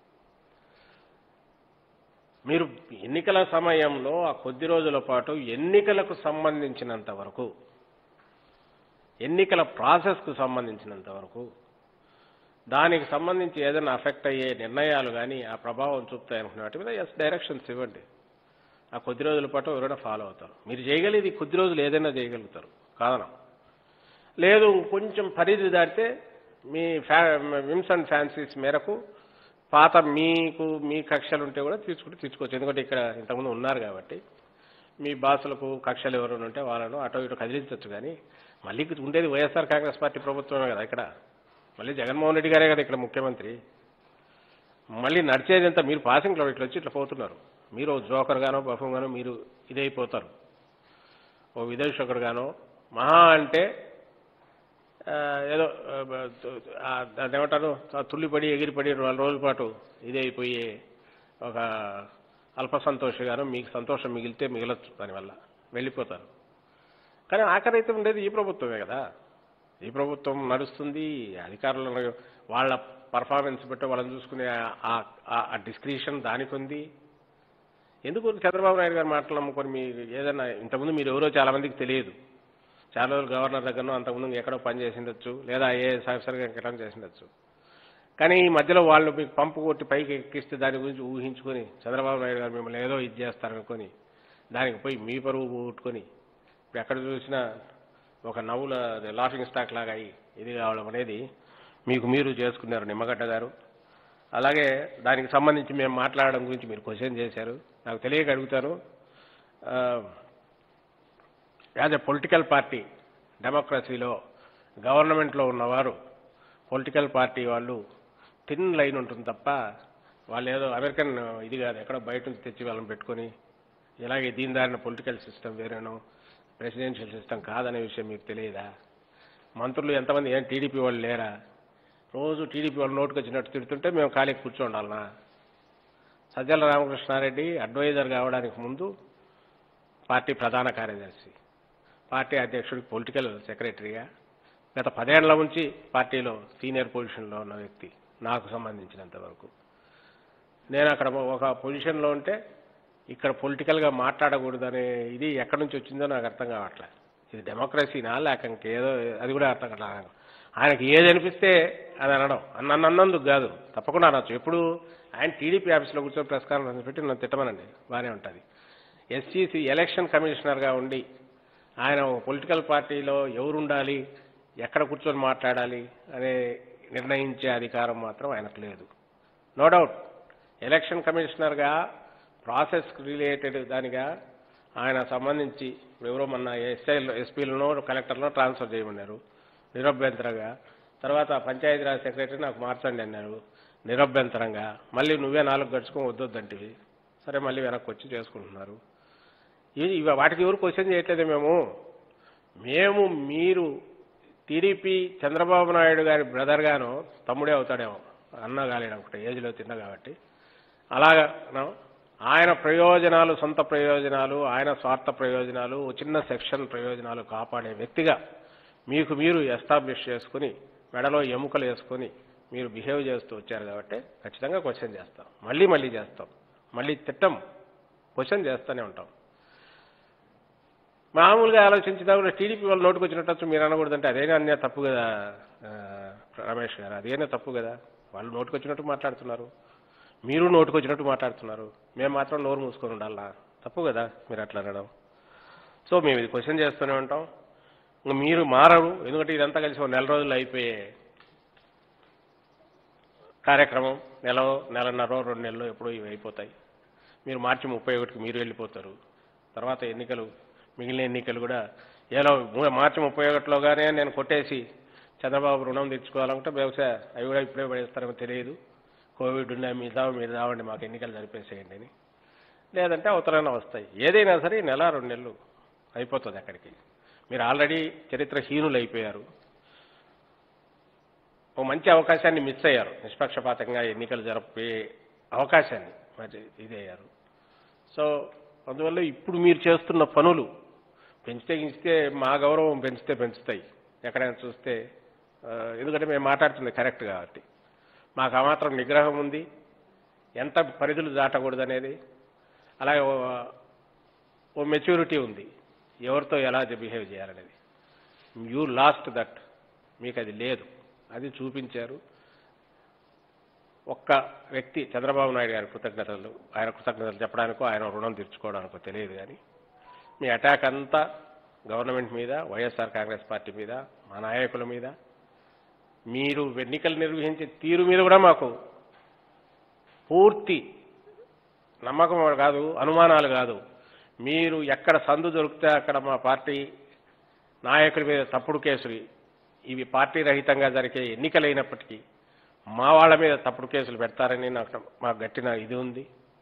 మీరు ఎన్నికల సమయంలో ఆ కొద్ది రోజుల పాటు ఎన్నికలకు సంబంధించినంత వరకు ఎన్నికల ప్రాసెస్కు సంబంధించినంత వరకు దానికి సంబంధించి ఏదైనా అఫెక్ట్ అయ్యే నిర్ణయాలు కానీ ఆ ప్రభావం చూపుతాయి అనుకునే వాటి మీద ఎస్ డైరెక్షన్స్ ఇవ్వండి ఆ కొద్ది రోజుల పాటు ఎవరైనా ఫాలో అవుతారు మీరు చేయగలిగేది కొద్ది రోజులు ఏదైనా చేయగలుగుతారు కాదనం లేదు కొంచెం పరిధి దాటితే మీ ఫ్యా విమ్స్ అండ్ ఫ్యాన్సీస్ మేరకు పాత మీకు మీ కక్షలు ఉంటే కూడా తీర్చుకుంటే తీర్చుకోవచ్చు ఎందుకంటే ఇక్కడ ఇంతకుముందు ఉన్నారు కాబట్టి మీ బాసులకు కక్షలు ఎవరైనా ఉంటే వాళ్ళను అటో ఇటో కదిలించవచ్చు కానీ మళ్ళీ ఉండేది వైఎస్ఆర్ కాంగ్రెస్ పార్టీ ప్రభుత్వమే కదా ఇక్కడ మళ్ళీ జగన్మోహన్ రెడ్డి గారే కదా ఇక్కడ ముఖ్యమంత్రి మళ్ళీ నడిచేదంతా మీరు పాసింగ్లో ఇట్లా వచ్చి ఇట్లా పోతున్నారు మీరు ఓ జోకర్ గానో బఫం గానో మీరు ఇదైపోతారు ఓ విదేశకుడు గానో మహా అంటే ఆ, ఏదో ఆ, దాన్ని ఏమంటారు ఆ తుల్లిపడి ఎగిరిపడి నాలుగు రోజుల పాటు ఇదే అయిపోయి ఒక అల్ప సంతోషగాను మీకు సంతోషం మిగిలితే మిగలొచ్చు దానివల్ల వెళ్ళిపోతారు కానీ ఆఖరైతే ఉండేది ఈ ప్రభుత్వమే కదా ఈ ప్రభుత్వం నడుస్తుంది అధికారులు వాళ్ళ పర్ఫార్మెన్స్ బట్టి వాళ్ళని చూసుకునే ఆ- ఆ- ఆ డిస్క్రిషన్ దానికి ఉంది ఎందుకు చంద్రబాబు నాయుడు గారు మాటలు నమ్ముకొని మీరు ఏదైనా ఇంతకుముందు మీరు ఎవరో చాలా మందికి తెలియదు చాలా రోజులు గవర్నర్ దగ్గరనో అంతకుముందు ఎక్కడో పని చేసిండొచ్చు లేదా ఐఏఎస్ ఆఫీసర్గా ఎక్కడం చేసిండొచ్చు కానీ ఈ మధ్యలో వాళ్ళు మీకు పంపు కొట్టి పైకి ఎక్కిస్తే దాని గురించి ఊహించుకొని చంద్రబాబు నాయుడు గారు మిమ్మల్ని ఏదో ఇది చేస్తారనుకొని దానికి పోయి మీ పరువు పోగొట్టుకొని ఇప్పుడు ఎక్కడ చూసినా ఒక నవ్వుల లాఫింగ్ స్టాక్ లాగా అయ్యి ఇది కావడం అనేది మీకు మీరు చేసుకున్నారు నిమ్మగడ్డ గారు అలాగే దానికి సంబంధించి మేము మాట్లాడడం గురించి మీరు క్వశ్చన్ చేశారు నాకు తెలియక అడుగుతాను యాజ్ ఎ పొలిటికల్ పార్టీ డెమోక్రసీలో గవర్నమెంట్లో ఉన్నవారు పొలిటికల్ పార్టీ వాళ్ళు థిన్ లైన్ ఉంటుంది తప్ప వాళ్ళు ఏదో అమెరికన్ ఇది కాదు ఎక్కడో బయట నుంచి తెచ్చి వాళ్ళని పెట్టుకొని ఇలాగే దీని దారిన పొలిటికల్ సిస్టమ్ వేరేనో ప్రెసిడెన్షియల్ సిస్టమ్ కాదనే విషయం మీకు తెలియదా మంత్రులు ఎంతమంది ఏం టీడీపీ వాళ్ళు లేరా రోజు టీడీపీ వాళ్ళు నోటుకు వచ్చినట్టు తిడుతుంటే మేము ఖాళీకి కూర్చోండాలనా సజ్జల రామకృష్ణారెడ్డి అడ్వైజర్ కావడానికి ముందు పార్టీ ప్రధాన కార్యదర్శి పార్టీ అధ్యక్షుడికి పొలిటికల్ సెక్రటరీగా గత పదేళ్ల నుంచి పార్టీలో సీనియర్ పొజిషన్లో ఉన్న వ్యక్తి నాకు సంబంధించినంత వరకు నేను అక్కడ ఒక పొజిషన్లో ఉంటే ఇక్కడ పొలిటికల్గా మాట్లాడకూడదనే ఇది ఎక్కడి నుంచి వచ్చిందో నాకు అర్థం కావట్లేదు ఇది డెమోక్రసీనా లేక ఇంకేదో అది కూడా అర్థం కావట్లేదు ఆయనకి ఏది అనిపిస్తే అది అనడం నన్ను అన్నందుకు కాదు తప్పకుండా అనొచ్చు ఎప్పుడు ఆయన టీడీపీ ఆఫీస్లో కూర్చొని ప్రెస్ కాన్ఫరెన్స్ పెట్టి నన్ను తిట్టమనండి బాగానే ఉంటుంది ఎస్సీసీ ఎలక్షన్ కమిషనర్గా ఉండి ఆయన పొలిటికల్ పార్టీలో ఎవరు ఉండాలి ఎక్కడ కూర్చొని మాట్లాడాలి అనే నిర్ణయించే అధికారం మాత్రం ఆయనకు లేదు నో డౌట్ ఎలక్షన్ కమిషనర్గా ప్రాసెస్ రిలేటెడ్ దానిగా ఆయన సంబంధించి ఇప్పుడు ఎవరో మొన్న ఎస్ఐ ఎస్పీలను కలెక్టర్లో ట్రాన్స్ఫర్ చేయమన్నారు నిరభ్యంతరంగా తర్వాత పంచాయతీరాజ్ సెక్రటరీ నాకు మార్చండి అన్నారు నిరభ్యంతరంగా మళ్ళీ నువ్వే నాలుగు గడుచుకొని వద్దొద్దంటివి సరే మళ్ళీ వెనక్కి వచ్చి చేసుకుంటున్నారు ఇది ఇవ వాటికి ఎవరు క్వశ్చన్ చేయట్లేదు మేము మేము మీరు టీడీపీ చంద్రబాబు నాయుడు గారి బ్రదర్ గాను తమ్ముడే అవుతాడేమో అన్న కాలేడు ఒకటి ఏజ్లో తిన్న కాబట్టి అలాగా ఆయన ప్రయోజనాలు సొంత ప్రయోజనాలు ఆయన స్వార్థ ప్రయోజనాలు ఓ చిన్న సెక్షన్ ప్రయోజనాలు కాపాడే వ్యక్తిగా మీకు మీరు ఎస్టాబ్లిష్ చేసుకుని మెడలో ఎముకలు వేసుకొని మీరు బిహేవ్ చేస్తూ వచ్చారు కాబట్టి ఖచ్చితంగా క్వశ్చన్ చేస్తాం మళ్ళీ మళ్ళీ చేస్తాం మళ్ళీ తిట్టం క్వశ్చన్ చేస్తూనే ఉంటాం మామూలుగా ఆలోచించినా కూడా టీడీపీ వాళ్ళు నోటుకు వచ్చినట్టు మీరు అనకూడదంటే అదేనా అన్య తప్పు కదా ఆ, రమేష్ గారు అదేనా తప్పు కదా వాళ్ళు నోటుకు వచ్చినట్టు మాట్లాడుతున్నారు మీరు నోటుకు వచ్చినట్టు మాట్లాడుతున్నారు మేము మాత్రం నోరు మూసుకొని ఉండాలా తప్పు కదా మీరు అట్లా అనడం సో మేము ఇది క్వశ్చన్ చేస్తూనే ఉంటాం ఇంక మీరు మారరు ఎందుకంటే ఇదంతా కలిసి ఒక నెల రోజులు అయిపోయే కార్యక్రమం నెల నెలన్నర రెండు నెలలు ఎప్పుడో ఇవి అయిపోతాయి మీరు మార్చి ముప్పై ఒకటికి మీరు వెళ్ళిపోతారు తర్వాత ఎన్నికలు మిగిలిన ఎన్నికలు కూడా ఏలో ము- మార్చి ముప్పై ఒకటిలోగానే నేను కొట్టేసి చంద్రబాబు రుణం తెచ్చుకోవాలంటే బహుశా అవి కూడా ఇప్పుడే పడేస్తారో తెలియదు కోవిడ్ ఉన్నాయి మీ దావ మీరు దావండి మాకు ఎన్నికలు జరిపేసేయండి అని లేదంటే అవతలైనా వస్తాయి ఏదైనా సరే ఈ నెల రెండు నెలలు అయిపోతుంది అక్కడికి మీరు ఆల్రెడీ చరిత్రహీనులు అయిపోయారు ఓ మంచి అవకాశాన్ని మిస్ అయ్యారు నిష్పక్షపాతంగా ఎన్నికలు జరిపే అవకాశాన్ని మరి ఇది అయ్యారు సో అందువల్ల ఇప్పుడు మీరు చేస్తున్న పనులు పెంచితే గించితే మా గౌరవం పెంచితే పెంచుతాయి ఎక్కడైనా చూస్తే ఆ, ఎందుకంటే మేము మాట్లాడుతుంది కరెక్ట్ కాబట్టి మాకు ఆ మాత్రం నిగ్రహం ఉంది ఎంత పరిధులు దాటకూడదు అనేది అలాగే ఓ- ఓ మెచ్యూరిటీ ఉంది ఎవరితో ఎలా బిహేవ్ చేయాలనేది యూ లాస్ట్ దట్ మీకు అది లేదు అది చూపించారు ఒక్క వ్యక్తి చంద్రబాబు నాయుడు గారి కృతజ్ఞతలు ఆయన కృతజ్ఞతలు చెప్పడానికో ఆయన రుణం తీర్చుకోవడానికో తెలియదు కానీ మీ అటాక్ అంతా గవర్నమెంట్ మీద వైఎస్ఆర్ కాంగ్రెస్ పార్టీ మీద మా నాయకుల మీద మీరు ఎన్నికలు నిర్వహించే తీరు మీద కూడా మాకు పూర్తి నమ్మకం కాదు అనుమానాలు కాదు మీరు ఎక్కడ సందు దొరికితే అక్కడ మా పార్టీ నాయకుల మీద తప్పుడు కేసులు ఇవి పార్టీ రహితంగా జరిగే ఎన్నికలైనప్పటికీ మా వాళ్ళ మీద తప్పుడు కేసులు పెడతారని నాకు మాకు గట్టిన ఇది ఉంది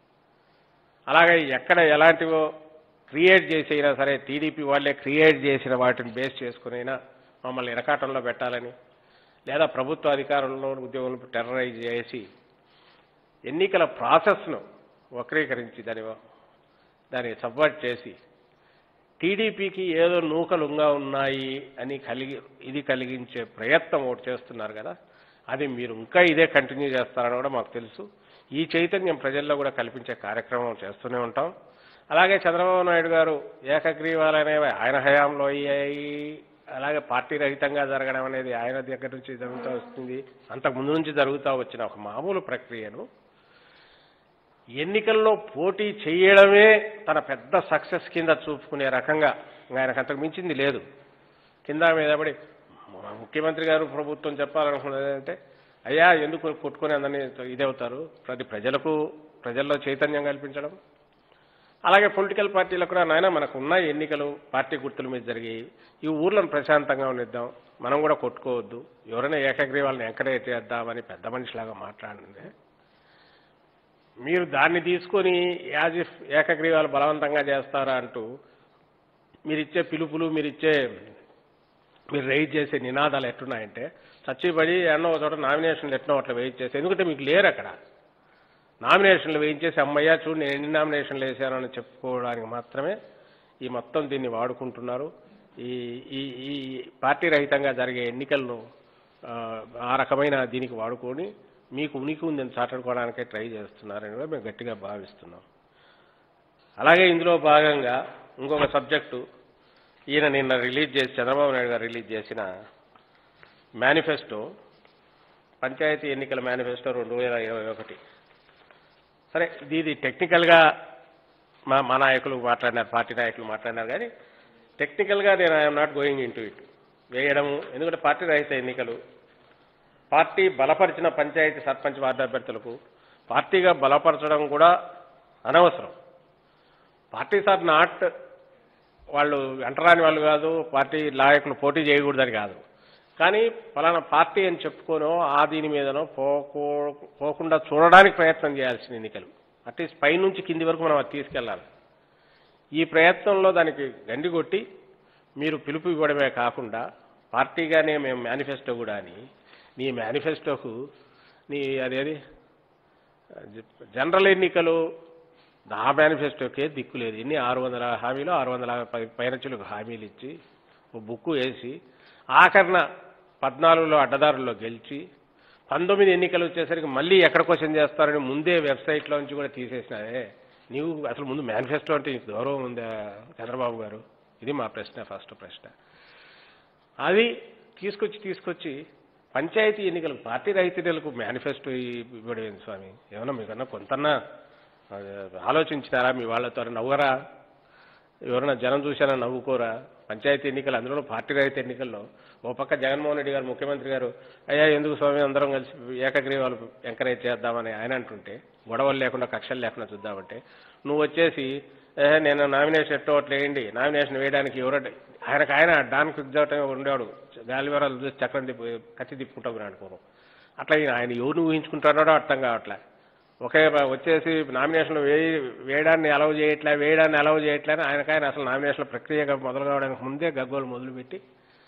అలాగే ఎక్కడ ఎలాంటివో క్రియేట్ చేసైనా సరే టీడీపీ వాళ్ళే క్రియేట్ చేసిన వాటిని బేస్ చేసుకునైనా మమ్మల్ని ఇరకాటంలో పెట్టాలని లేదా ప్రభుత్వ అధికారంలో ఉద్యోగులను టెర్రరైజ్ చేసి ఎన్నికల ప్రాసెస్ను వక్రీకరించి దాని దాన్ని సబ్వర్ట్ చేసి టీడీపీకి ఏదో నూకలుగా ఉన్నాయి అని కలిగి ఇది కలిగించే ప్రయత్నం ఒకటి చేస్తున్నారు కదా అది మీరు ఇంకా ఇదే కంటిన్యూ చేస్తారని కూడా మాకు తెలుసు ఈ చైతన్యం ప్రజల్లో కూడా కల్పించే కార్యక్రమం చేస్తూనే ఉంటాం అలాగే చంద్రబాబు నాయుడు గారు ఏకగ్రీవాలు అనేవి ఆయన హయాంలో అయ్యాయి అలాగే పార్టీ రహితంగా జరగడం అనేది ఆయన దగ్గర నుంచి జరుగుతూ వస్తుంది అంతకు ముందు నుంచి జరుగుతూ వచ్చిన ఒక మామూలు ప్రక్రియను ఎన్నికల్లో పోటీ చేయడమే తన పెద్ద సక్సెస్ కింద చూపుకునే రకంగా ఆయనకు అంతకు మించింది లేదు కింద మీద పడి ముఖ్యమంత్రి గారు ప్రభుత్వం చెప్పాలనుకున్నది ఏంటంటే అయ్యా ఎందుకు కొట్టుకుని అందరినీ ఇదవుతారు ప్రతి ప్రజలకు ప్రజల్లో చైతన్యం కల్పించడం అలాగే పొలిటికల్ పార్టీలకు కూడా నాయన మనకు ఉన్న ఎన్నికలు పార్టీ గుర్తుల మీద జరిగాయి ఈ ఊర్లను ప్రశాంతంగా ఉండిద్దాం మనం కూడా కొట్టుకోవద్దు ఎవరైనా ఏకగ్రీవాలను ఎంకరేజ్ చేద్దామని పెద్ద మనిషిలాగా మాట్లాడింది మీరు దాన్ని తీసుకొని యాజ్ ఇఫ్ ఏకగ్రీవాలు బలవంతంగా చేస్తారా అంటూ మీరిచ్చే పిలుపులు మీరిచ్చే మీరు రైజ్ చేసే నినాదాలు ఎట్టున్నాయంటే చచ్చిపడి ఎన్నో ఒక చోట నామినేషన్లు ఎట్నో అట్లా వెయిట్ చేసి ఎందుకంటే మీకు లేరు అక్కడ నామినేషన్లు వేయించేసి అమ్మయ్య చూడు నేను ఎన్ని నామినేషన్లు వేశానని చెప్పుకోవడానికి మాత్రమే ఈ మొత్తం దీన్ని వాడుకుంటున్నారు ఈ ఈ ఈ పార్టీ రహితంగా జరిగే ఎన్నికలను ఆ, ఆ రకమైన దీనికి వాడుకొని మీకు ఉనికి ఉందని చాటుకోవడానికే ట్రై చేస్తున్నారని కూడా మేము గట్టిగా భావిస్తున్నాం అలాగే ఇందులో భాగంగా ఇంకొక సబ్జెక్టు ఈయన నిన్న రిలీజ్ చేసి చంద్రబాబు నాయుడు గారు రిలీజ్ చేసిన మేనిఫెస్టో పంచాయతీ ఎన్నికల మేనిఫెస్టో రెండు వేల ఇరవై ఒకటి సరే ఇది టెక్నికల్గా మా మా నాయకులు మాట్లాడినారు పార్టీ నాయకులు మాట్లాడినారు కానీ టెక్నికల్గా నేను I'm not going into it వేయడము ఎందుకంటే పార్టీ రహిత ఎన్నికలు పార్టీ బలపరిచిన పంచాయతీ సర్పంచ్ వార్డు అభ్యర్థులకు పార్టీగా బలపరచడం కూడా అనవసరం పార్టీస్ ఆర్ నాట్ వాళ్ళు వెంటరాని వాళ్ళు కాదు పార్టీ నాయకులు పోటీ చేయకూడదని కాదు కానీ ఫలానా పార్టీ అని చెప్పుకోనో ఆ దీని మీదనో పోకో పోకుండా చూడడానికి ప్రయత్నం చేయాల్సిన ఎన్నికలు అట్లీస్ట్ పైనుంచి కింది వరకు మనం అది తీసుకెళ్ళాలి ఈ ప్రయత్నంలో దానికి గండి కొట్టి మీరు పిలుపు ఇవ్వడమే కాకుండా పార్టీగానే మేము మేనిఫెస్టో కూడా అని నీ మేనిఫెస్టోకు నీ అదేది జనరల్ ఎన్నికలు నా మేనిఫెస్టోకే దిక్కు లేదు ఎన్ని ఆరు వందల హామీలు ఆరు వందల పది పైరచులకు హామీలు ఇచ్చి ఓ బుక్కు వేసి ఆఖరణ పద్నాలుగులో అడ్డదారుల్లో గెలిచి పంతొమ్మిది ఎన్నికలు వచ్చేసరికి మళ్ళీ ఎక్కడ క్వశ్చన్ చేస్తారని ముందే వెబ్సైట్లో నుంచి కూడా తీసేసినావే నీవు అసలు ముందు మేనిఫెస్టో అంటే నీకు గౌరవం ఉందా చంద్రబాబు గారు ఇది మా ప్రశ్న ఫస్ట్ ప్రశ్న అది తీసుకొచ్చి తీసుకొచ్చి పంచాయతీ ఎన్నికలకు పార్టీ రైతులకు మేనిఫెస్టో ఇవ్వడం ఏంది స్వామి ఏమన్నా మీకన్నా కొంతన్నా ఆ, ఆలోచించినారా మీ వాళ్ళతో నవ్వరా ఎవరైనా జనం చూసారా నవ్వుకోరా పంచాయతీ ఎన్నికలు అందులో పార్టీ రహిత ఎన్నికల్లో ఓ పక్క జగన్మోహన్ రెడ్డి గారు ముఖ్యమంత్రి గారు అయ్యా ఎందుకు స్వామి అందరం కలిసి ఏకగ్రీవాలు ఎంకరేజ్ చేద్దామని ఆయన అంటుంటే గొడవలు లేకుండా కక్షలు లేకుండా చూద్దామంటే నువ్వు వచ్చేసి ఏహే నేను నామినేషన్ ఎట్టో అట్లా వేయండి నామినేషన్ వేయడానికి ఎవరంటే ఆయనకు ఆయన డాన్ కుగ్జాటం ఉండేవాడు గాలివరాలు చూసి చక్రం తిప్పు కత్తి తిప్పుకుంటా ఉన్నాడు పూర్వం అట్లా ఈయన ఆయన ఎవరిని ఊహించుకుంటాడో అర్థం కావట్లే ఒకే బ- వచ్చేసి నామినేషన్లు వేయి వేయడాన్ని అలవ్ చేయట్లే వేయడాన్ని అలవ్ చేయట్లే అని ఆయనకాయన అసలు నామినేషన్ల ప్రక్రియ మొదలు కావడానికి ముందే గగ్గోలు మొదలుపెట్టి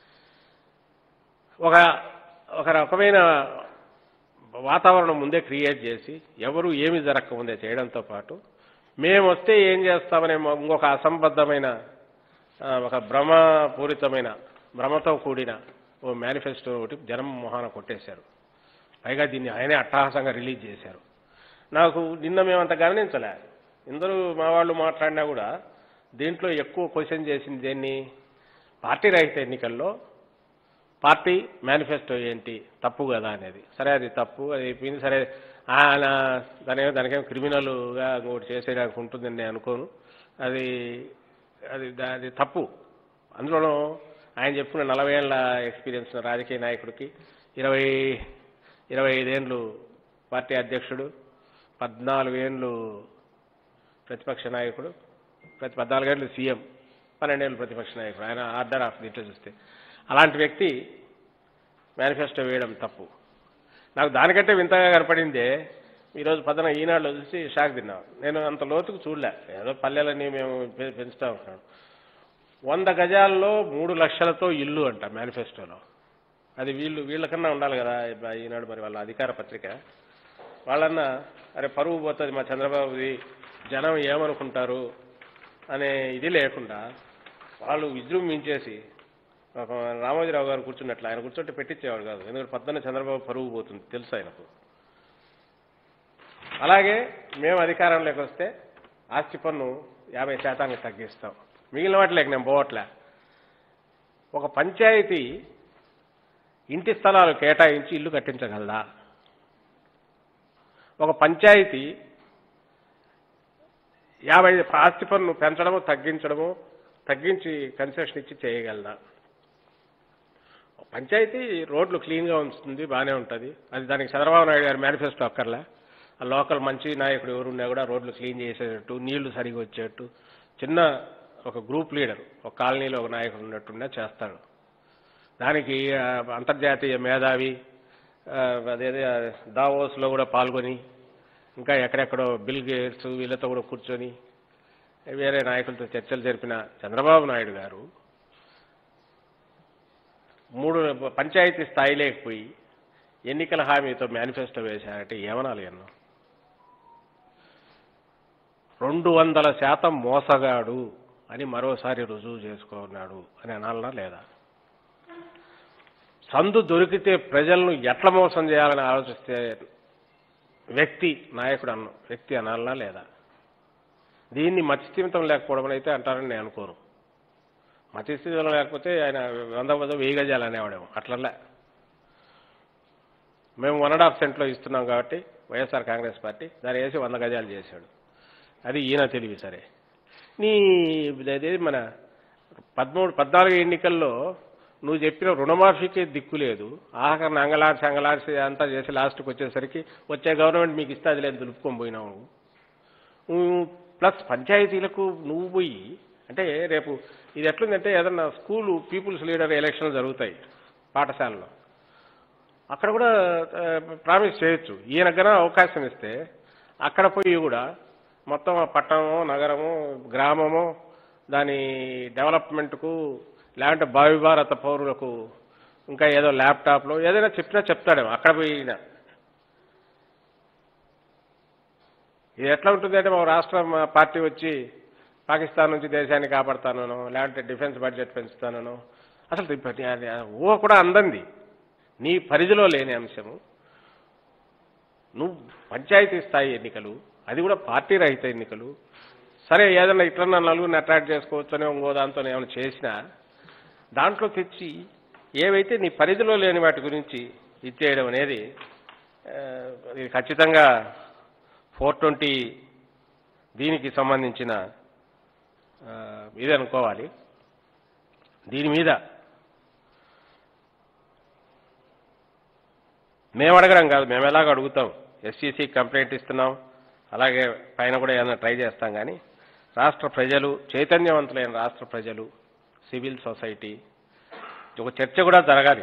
ఒక ఒక రకమైన వాతావరణం ముందే క్రియేట్ చేసి ఎవరు ఏమి జరగకముందే చేయడంతో పాటు మేము వస్తే ఏం చేస్తామనే ఇంకొక అసంబద్ధమైన ఆ, ఒక భ్రమపూరితమైన భ్రమతో కూడిన ఓ మేనిఫెస్టో ఒకటి జనం మొహాన కొట్టేశారు పైగా దీన్ని ఆయనే అట్టహాసంగా రిలీజ్ చేశారు నాకు నిన్న మేమంత గమనించలే ఇందరూ మా వాళ్ళు మాట్లాడినా కూడా దీంట్లో ఎక్కువ క్వశ్చన్ చేసింది దేన్ని పార్టీ రహిత ఎన్నికల్లో పార్టీ మేనిఫెస్టో ఏంటి తప్పు కదా అనేది సరే అది తప్పు అది అయిపోయింది సరే ఆయన దానేమో దానికేమో క్రిమినల్గా ఇంకోటి చేసేయడానికి ఉంటుందని నేను అనుకోను అది అది దా- అది తప్పు అందులోనూ ఆయన చెప్పుకున్న నలభై ఏళ్ళ ఎక్స్పీరియన్స్ ఉన్న రాజకీయ నాయకుడికి ఇరవై ఇరవై ఐదేళ్ళు పార్టీ అధ్యక్షుడు పద్నాలుగు ఏళ్ళు ప్రతిపక్ష నాయకుడు ప్రతి పద్నాలుగేళ్ళు సీఎం పన్నెండేళ్ళు ప్రతిపక్ష నాయకుడు ఆయన ఆర్డర్ ఆఫ్ దీంట్లో చూస్తే అలాంటి వ్యక్తి మేనిఫెస్టో వేయడం తప్పు నాకు దానికంటే వింతగా కనపడిందే ఈరోజు పదన ఈనాడులో చూసి షాక్ తిన్నాం నేను అంత లోతుకు చూడలే ఏదో పల్లెలని మేము పె- పెంచుతా ఉంటాం వంద గజాల్లో మూడు లక్షలతో ఇల్లు అంట మేనిఫెస్టోలో అది వీళ్ళు వీళ్ళకన్నా ఉండాలి కదా ఈనాడు మరి వాళ్ళ అధికార పత్రిక వాళ్ళన్నా అరే పరువు పోతుంది మా చంద్రబాబుది జనం ఏమనుకుంటారు అనే ఇది లేకుండా వాళ్ళు విజృంభించేసి ఒక రామోజీరావు గారు కూర్చున్నట్లు ఆయన కూర్చుంటే పెట్టించేవాడు కాదు ఎందుకంటే పద్దన చంద్రబాబు పరువు పోతుంది తెలుసు ఆయనకు అలాగే మేము అధికారంలోకి వస్తే ఆస్తి పన్ను యాభై శాతానికి తగ్గిస్తాం మిగిలిన వాటిలోకి నేను పోవట్లే ఒక పంచాయతీ ఇంటి స్థలాలు కేటాయించి ఇల్లు కట్టించగలదా ఒక పంచాయతీ యాభై ఆస్తి పన్ను పెంచడము తగ్గించడము తగ్గించి కన్సెషన్ ఇచ్చి చేయగలదా పంచాయతీ రోడ్లు క్లీన్గా ఉంచుతుంది బాగానే ఉంటుంది అది దానికి చంద్రబాబు నాయుడు గారి మేనిఫెస్టో అక్కర్లే ఆ లోకల్ మంచి నాయకుడు ఎవరున్నా కూడా రోడ్లు క్లీన్ చేసేటట్టు నీళ్లు సరిగా వచ్చేటట్టు చిన్న ఒక గ్రూప్ లీడర్ ఒక కాలనీలో ఒక నాయకుడు ఉన్నట్టున్నా చేస్తాడు దానికి ఆ, అంతర్జాతీయ మేధావి ఆ, అదేదే ఆ, దావోస్లో కూడా పాల్గొని ఇంకా ఎక్కడెక్కడో బిల్ గేట్స్ వీళ్ళతో కూడా కూర్చొని వేరే నాయకులతో చర్చలు జరిపిన చంద్రబాబు నాయుడు గారు మూడు పంచాయతీ స్థాయి లేకపోయి ఎన్నికల హామీతో మేనిఫెస్టో వేశారంటే ఏమనాలి అన్న రెండు వందల శాతం మోసగాడు అని మరోసారి రుజువు చేసుకున్నాడు అని అనాలనా లేదా సందు దొరికితే ప్రజలను ఎట్ల మోసం చేయాలని ఆలోచిస్తే వ్యక్తి నాయకుడు అన్న వ్యక్తి అనాలనా లేదా దీన్ని మత్స్యస్థిమితం లేకపోవడం అయితే అంటారని నేను అనుకోను మత్స్యస్థిమితం లేకపోతే ఆయన వంద వంద వెయ్యి గజాలు అనేవాడేమో అట్లలే మేము వన్ అండ్ హాఫ్ సెంట్లో ఇస్తున్నాం కాబట్టి వైఎస్ఆర్ కాంగ్రెస్ పార్టీ దాన్ని వేసి వంద గజాలు చేశాడు అది ఈయన తెలివి సరే నీ అదే మన పదమూడు పద్నాలుగు ఎన్నికల్లో నువ్వు చెప్పిన రుణమాఫీకి దిక్కు లేదు ఆఖరిని అంగలార్చి అంగలార్చి అంతా చేసి లాస్ట్కి వచ్చేసరికి వచ్చే గవర్నమెంట్ మీకు ఇస్తే అది లేదు దులుపుకొని పోయినావు నువ్వు ప్లస్ పంచాయతీలకు నువ్వు పోయి అంటే రేపు ఇది ఎట్లుందంటే ఏదన్నా స్కూలు పీపుల్స్ లీడర్ ఎలక్షన్లు జరుగుతాయి పాఠశాలలో అక్కడ కూడా ప్రామిస్ చేయొచ్చు ఈయన గన అవకాశం ఇస్తే అక్కడ పోయి కూడా మొత్తం ఆ పట్టణము నగరము గ్రామము దాని డెవలప్మెంట్కు లేదంటే భావి భారత పౌరులకు ఇంకా ఏదో ల్యాప్టాప్లో ఏదైనా చెప్పినా చెప్తాడేమో అక్కడ పోయినా ఇది ఎట్లా ఉంటుంది అంటే మా రాష్ట్ర మా పార్టీ వచ్చి పాకిస్తాన్ నుంచి దేశాన్ని కాపాడుతానో లేదంటే డిఫెన్స్ బడ్జెట్ పెంచుతానో అసలు ఇప్పటి- అది ఊహ కూడా అందంది నీ పరిధిలో లేని అంశము నువ్వు పంచాయతీ స్థాయి ఎన్నికలు అది కూడా పార్టీ రహిత ఎన్నికలు సరే ఏదైనా ఇట్లన్నా నలుగురిని అట్రాక్ట్ చేసుకోవచ్చని ఇంకో దాంతో ఏమైనా చేసినా దాంట్లో తెచ్చి ఏవైతే నీ పరిధిలో లేని వాటి గురించి ఇచ్చేయడం అనేది ఆ, ఇది ఖచ్చితంగా ఫోర్ ట్వంటీ దీనికి సంబంధించిన ఆ, ఇది అనుకోవాలి దీని మీద మేము అడగడం కాదు మేము ఎలాగ అడుగుతాం ఎస్సీసీ కంప్లైంట్ ఇస్తున్నాం అలాగే పైన కూడా ఏదైనా ట్రై చేస్తాం కానీ రాష్ట్ర ప్రజలు చైతన్యవంతులైన రాష్ట్ర ప్రజలు సివిల్ సొసైటీ ఒక చర్చ కూడా జరగాలి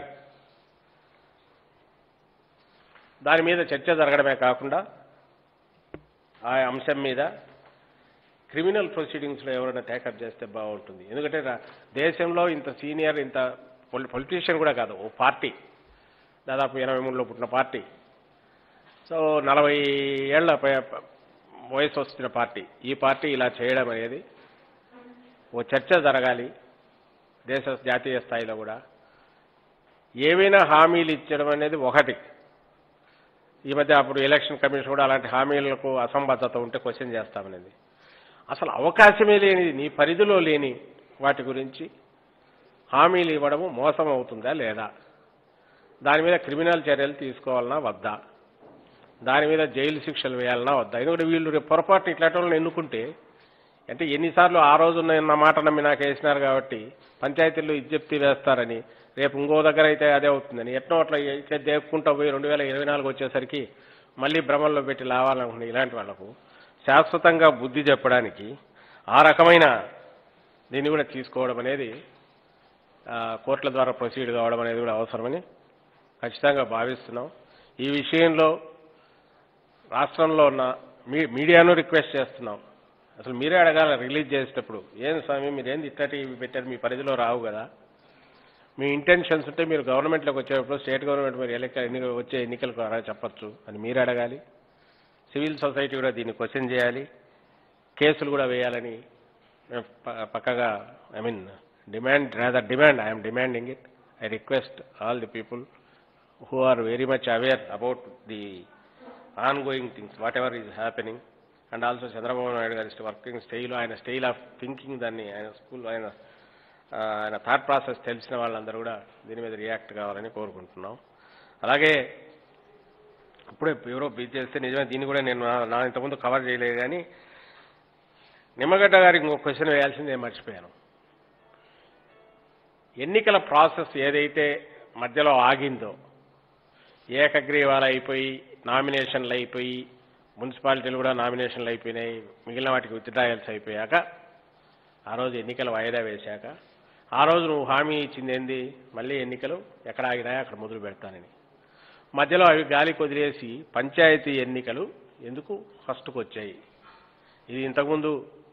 దాని మీద చర్చ జరగడమే కాకుండా ఆ అంశం మీద క్రిమినల్ ప్రొసీడింగ్స్లో ఎవరైనా టేకప్ చేస్తే బాగుంటుంది ఎందుకంటే రా- దేశంలో ఇంత సీనియర్ ఇంత పొలిటీషియన్ కూడా కాదు ఓ పార్టీ దాదాపు ఎనభై మూడులో పుట్టిన పార్టీ సో నలభై ఏళ్ల పై- వయసు వచ్చిన పార్టీ ఈ పార్టీ ఇలా చేయడం అనేది ఓ చర్చ జరగాలి దేశ జాతీయ స్థాయిలో కూడా ఏవైనా హామీలు ఇచ్చడం అనేది ఒకటి ఈ మధ్య అప్పుడు ఎలక్షన్ కమిషన్ కూడా అలాంటి హామీలకు అసంబద్ధత ఉంటే క్వశ్చన్ చేస్తామనేది అసలు అవకాశమే లేనిది నీ పరిధిలో లేని వాటి గురించి హామీలు ఇవ్వడము మోసం అవుతుందా లేదా దాని మీద క్రిమినల్ చర్యలు తీసుకోవాలన్నా వద్దా దాని మీద జైలు శిక్షలు వేయాలన్నా వద్దా ఎందుకంటే వీళ్ళు రేపు పొరపాటున ఇట్లాంటి వాళ్ళని ఎన్నుకుంటే అంటే ఎన్నిసార్లు ఆ రోజు ఉన్న మాట నమ్మి నాకు వేసినారు కాబట్టి పంచాయతీల్లో ఇజ్జప్తి వేస్తారని రేపు ఇంకో దగ్గర అయితే అదే అవుతుందని ఎట్నో అట్లా ఇట్లా దేక్కుంటా పోయి రెండు వేల ఇరవై నాలుగు వచ్చేసరికి మళ్ళీ భ్రమంలో పెట్టి లావాలనుకునే ఇలాంటి వాళ్లకు శాశ్వతంగా బుద్ధి చెప్పడానికి ఆ రకమైన దీన్ని కూడా తీసుకోవడం అనేది ఆ, కోర్టుల ద్వారా ప్రొసీడ్ కావడం అనేది కూడా అవసరమని ఖచ్చితంగా భావిస్తున్నాం ఈ విషయంలో రాష్ట్రంలో ఉన్న మీ మీడియాను రిక్వెస్ట్ చేస్తున్నాం అసలు మీరే అడగాల రిలీజ్ చేసేటప్పుడు ఏం స్వామి మీరేంది ఇట్టటి ఇవి పెట్టారు మీ పరిధిలో రావు కదా మీ ఇంటెన్షన్స్ ఉంటే మీరు గవర్నమెంట్లోకి వచ్చేటప్పుడు స్టేట్ గవర్నమెంట్ మీరు ఎన్నిక ఎన్నిక వచ్చే ఎన్నికలకు రా చెప్పచ్చు అని మీరు అడగాలి సివిల్ సొసైటీ కూడా దీన్ని క్వశ్చన్ చేయాలి కేసులు కూడా వేయాలని మేము ప- పక్కగా I mean demand rather demand I'm demanding it I request all the people who are very much aware about the ongoing things, whatever is happening, and also Chandrababu Naidu గారి వర్కింగ్ స్టైల్ ఆయన స్టైల్ ఆఫ్ థింకింగ్ దాన్ని ఆయన school ఆయన ఆ, ఆయన thought process తెలిసిన వాళ్ళందరూ కూడా దీని మీద రియాక్ట్ కావాలని కోరుకుంటున్నాం అలాగే ఇప్పుడే ఎవరో బీచ్ చేస్తే నిజమే దీన్ని కూడా నేను నా- నా ఇంతకుముందు కవర్ చేయలేదు కానీ నిమ్మగడ్డ గారికి ఇంకో క్వశ్చన్ వేయాల్సింది నేను మర్చిపోయాను ఎన్నికల ప్రాసెస్ ఏదైతే మధ్యలో ఆగిందో ఏకగ్రీవాలు అయిపోయి నామినేషన్లు అయిపోయి మున్సిపాలిటీలు కూడా నామినేషన్లు అయిపోయినాయి మిగిలిన వాటికి విత్డ్రాయల్స్ అయిపోయాక ఆ రోజు ఎన్నికలు వాయిదా వేశాక ఆ రోజు నువ్వు హామీ ఇచ్చింది ఏంది మళ్ళీ ఎన్నికలు ఎక్కడ ఆగినాయో అక్కడ మొదలు పెడతానని మధ్యలో అవి గాలి కొదిలేసి పంచాయతీ ఎన్నికలు ఎందుకు ఫస్ట్కి వచ్చాయి ఇది ఇంతకుముందు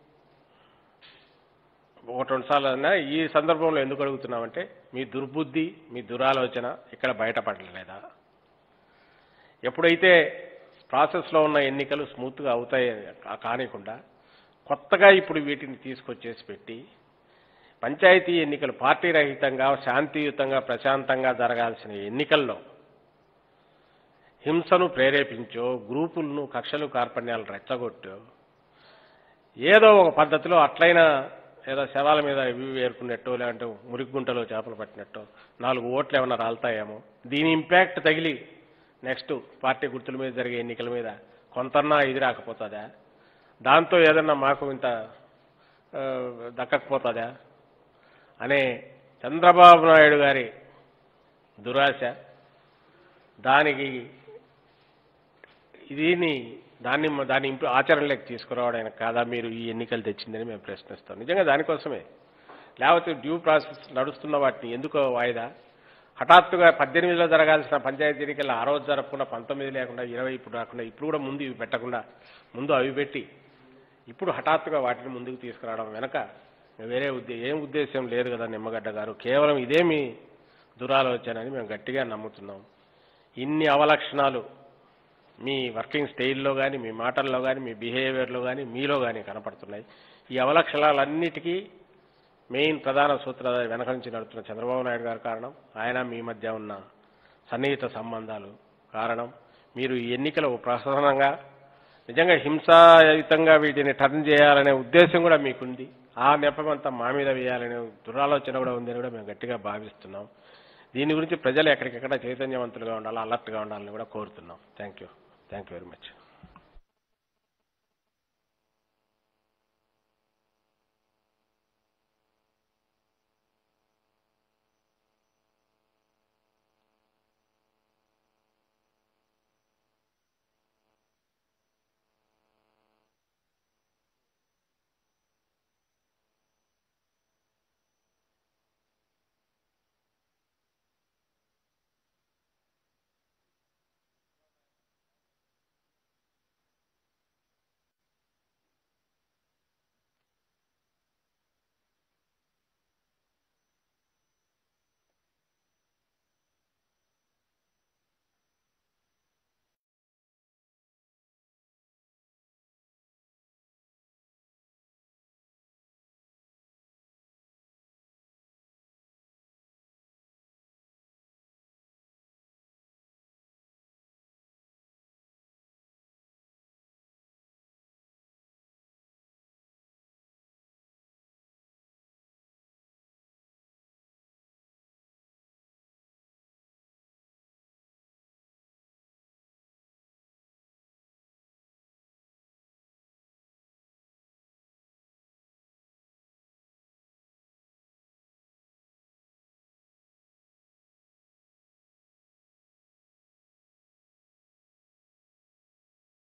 ఒకటి రెండు సార్లు అన్నా ఈ సందర్భంలో ఎందుకు అడుగుతున్నామంటే మీ దుర్బుద్ధి మీ దురాలోచన ఇక్కడ బయటపడలేదా ఎప్పుడైతే ప్రాసెస్లో ఉన్న ఎన్నికలు స్మూత్గా అవుతాయి కా- కానికుండా కొత్తగా ఇప్పుడు వీటిని తీసుకొచ్చేసి పెట్టి పంచాయతీ ఎన్నికలు పార్టీ రహితంగా శాంతియుతంగా ప్రశాంతంగా జరగాల్సిన ఎన్నికల్లో హింసను ప్రేరేపించో గ్రూపులను కక్షలు కార్పణ్యాలు రెచ్చగొట్టో ఏదో ఒక పద్ధతిలో అట్లయినా ఏదో శవాల మీద ఇవి ఇవి ఏరుకున్నట్టో లేదంటే మురిగుంటలో చేపలు పట్టినట్టో నాలుగు ఓట్లు ఏమైనా రాలుతాయేమో దీని ఇంపాక్ట్ తగిలి నెక్స్ట్ పార్టీ గుర్తుల మీద జరిగే ఎన్నికల మీద కొంతన్నా ఇది రాకపోతుందా దాంతో ఏదన్నా మాకు ఇంత ఆ, దక్కకపోతుందా అనే చంద్రబాబు నాయుడు గారి దురాశ దానికి దీన్ని దాన్ని దాన్ని ఇంప్రూ ఆచరణలోకి తీసుకురావడానికి కాదా మీరు ఈ ఎన్నికలు తెచ్చిందని మేము ప్రశ్నిస్తాం నిజంగా దానికోసమే లేకపోతే డ్యూ ప్రాసెస్ నడుస్తున్న వాటిని ఎందుకో వాయిదా హఠాత్తుగా పద్దెనిమిదిలో జరగాల్సిన పంచాయతీ ఎన్నికలు ఆ రోజు జరగకుండా పంతొమ్మిది లేకుండా ఇరవై ఇప్పుడు రాకుండా ఇప్పుడు కూడా ముందు ఇవి పెట్టకుండా ముందు అవి పెట్టి ఇప్పుడు హఠాత్తుగా వాటిని ముందుకు తీసుకురావడం వెనక వేరే ఉద్దే ఏం ఉద్దేశం లేదు కదా నిమ్మగడ్డ గారు కేవలం ఇదే మీ దురాలోచన అని మేము గట్టిగా నమ్ముతున్నాం ఇన్ని అవలక్షణాలు మీ వర్కింగ్ స్టైల్లో కానీ మీ మాటల్లో కానీ మీ బిహేవియర్లో కానీ మీలో కానీ కనపడుతున్నాయి ఈ అవలక్షణాలన్నిటికీ మెయిన్ ప్రధాన సూత్రధారి వెనక నుంచి నడుస్తున్న చంద్రబాబు నాయుడు గారు కారణం ఆయన మీ మధ్య ఉన్న సన్నిహిత సంబంధాలు కారణం మీరు ఈ ఎన్నికలు ప్రధానంగా నిజంగా హింసాయుతంగా వీటిని టర్న్ చేయాలనే ఉద్దేశం కూడా మీకుంది ఆ నెపమంతా మా మీద వేయాలనే దురాలోచన కూడా ఉందని కూడా మేము గట్టిగా భావిస్తున్నాం దీని గురించి ప్రజలు ఎక్కడికెక్కడ చైతన్యవంతులుగా ఉండాలి అలర్ట్గా ఉండాలని కూడా కోరుతున్నాం thank you thank you very much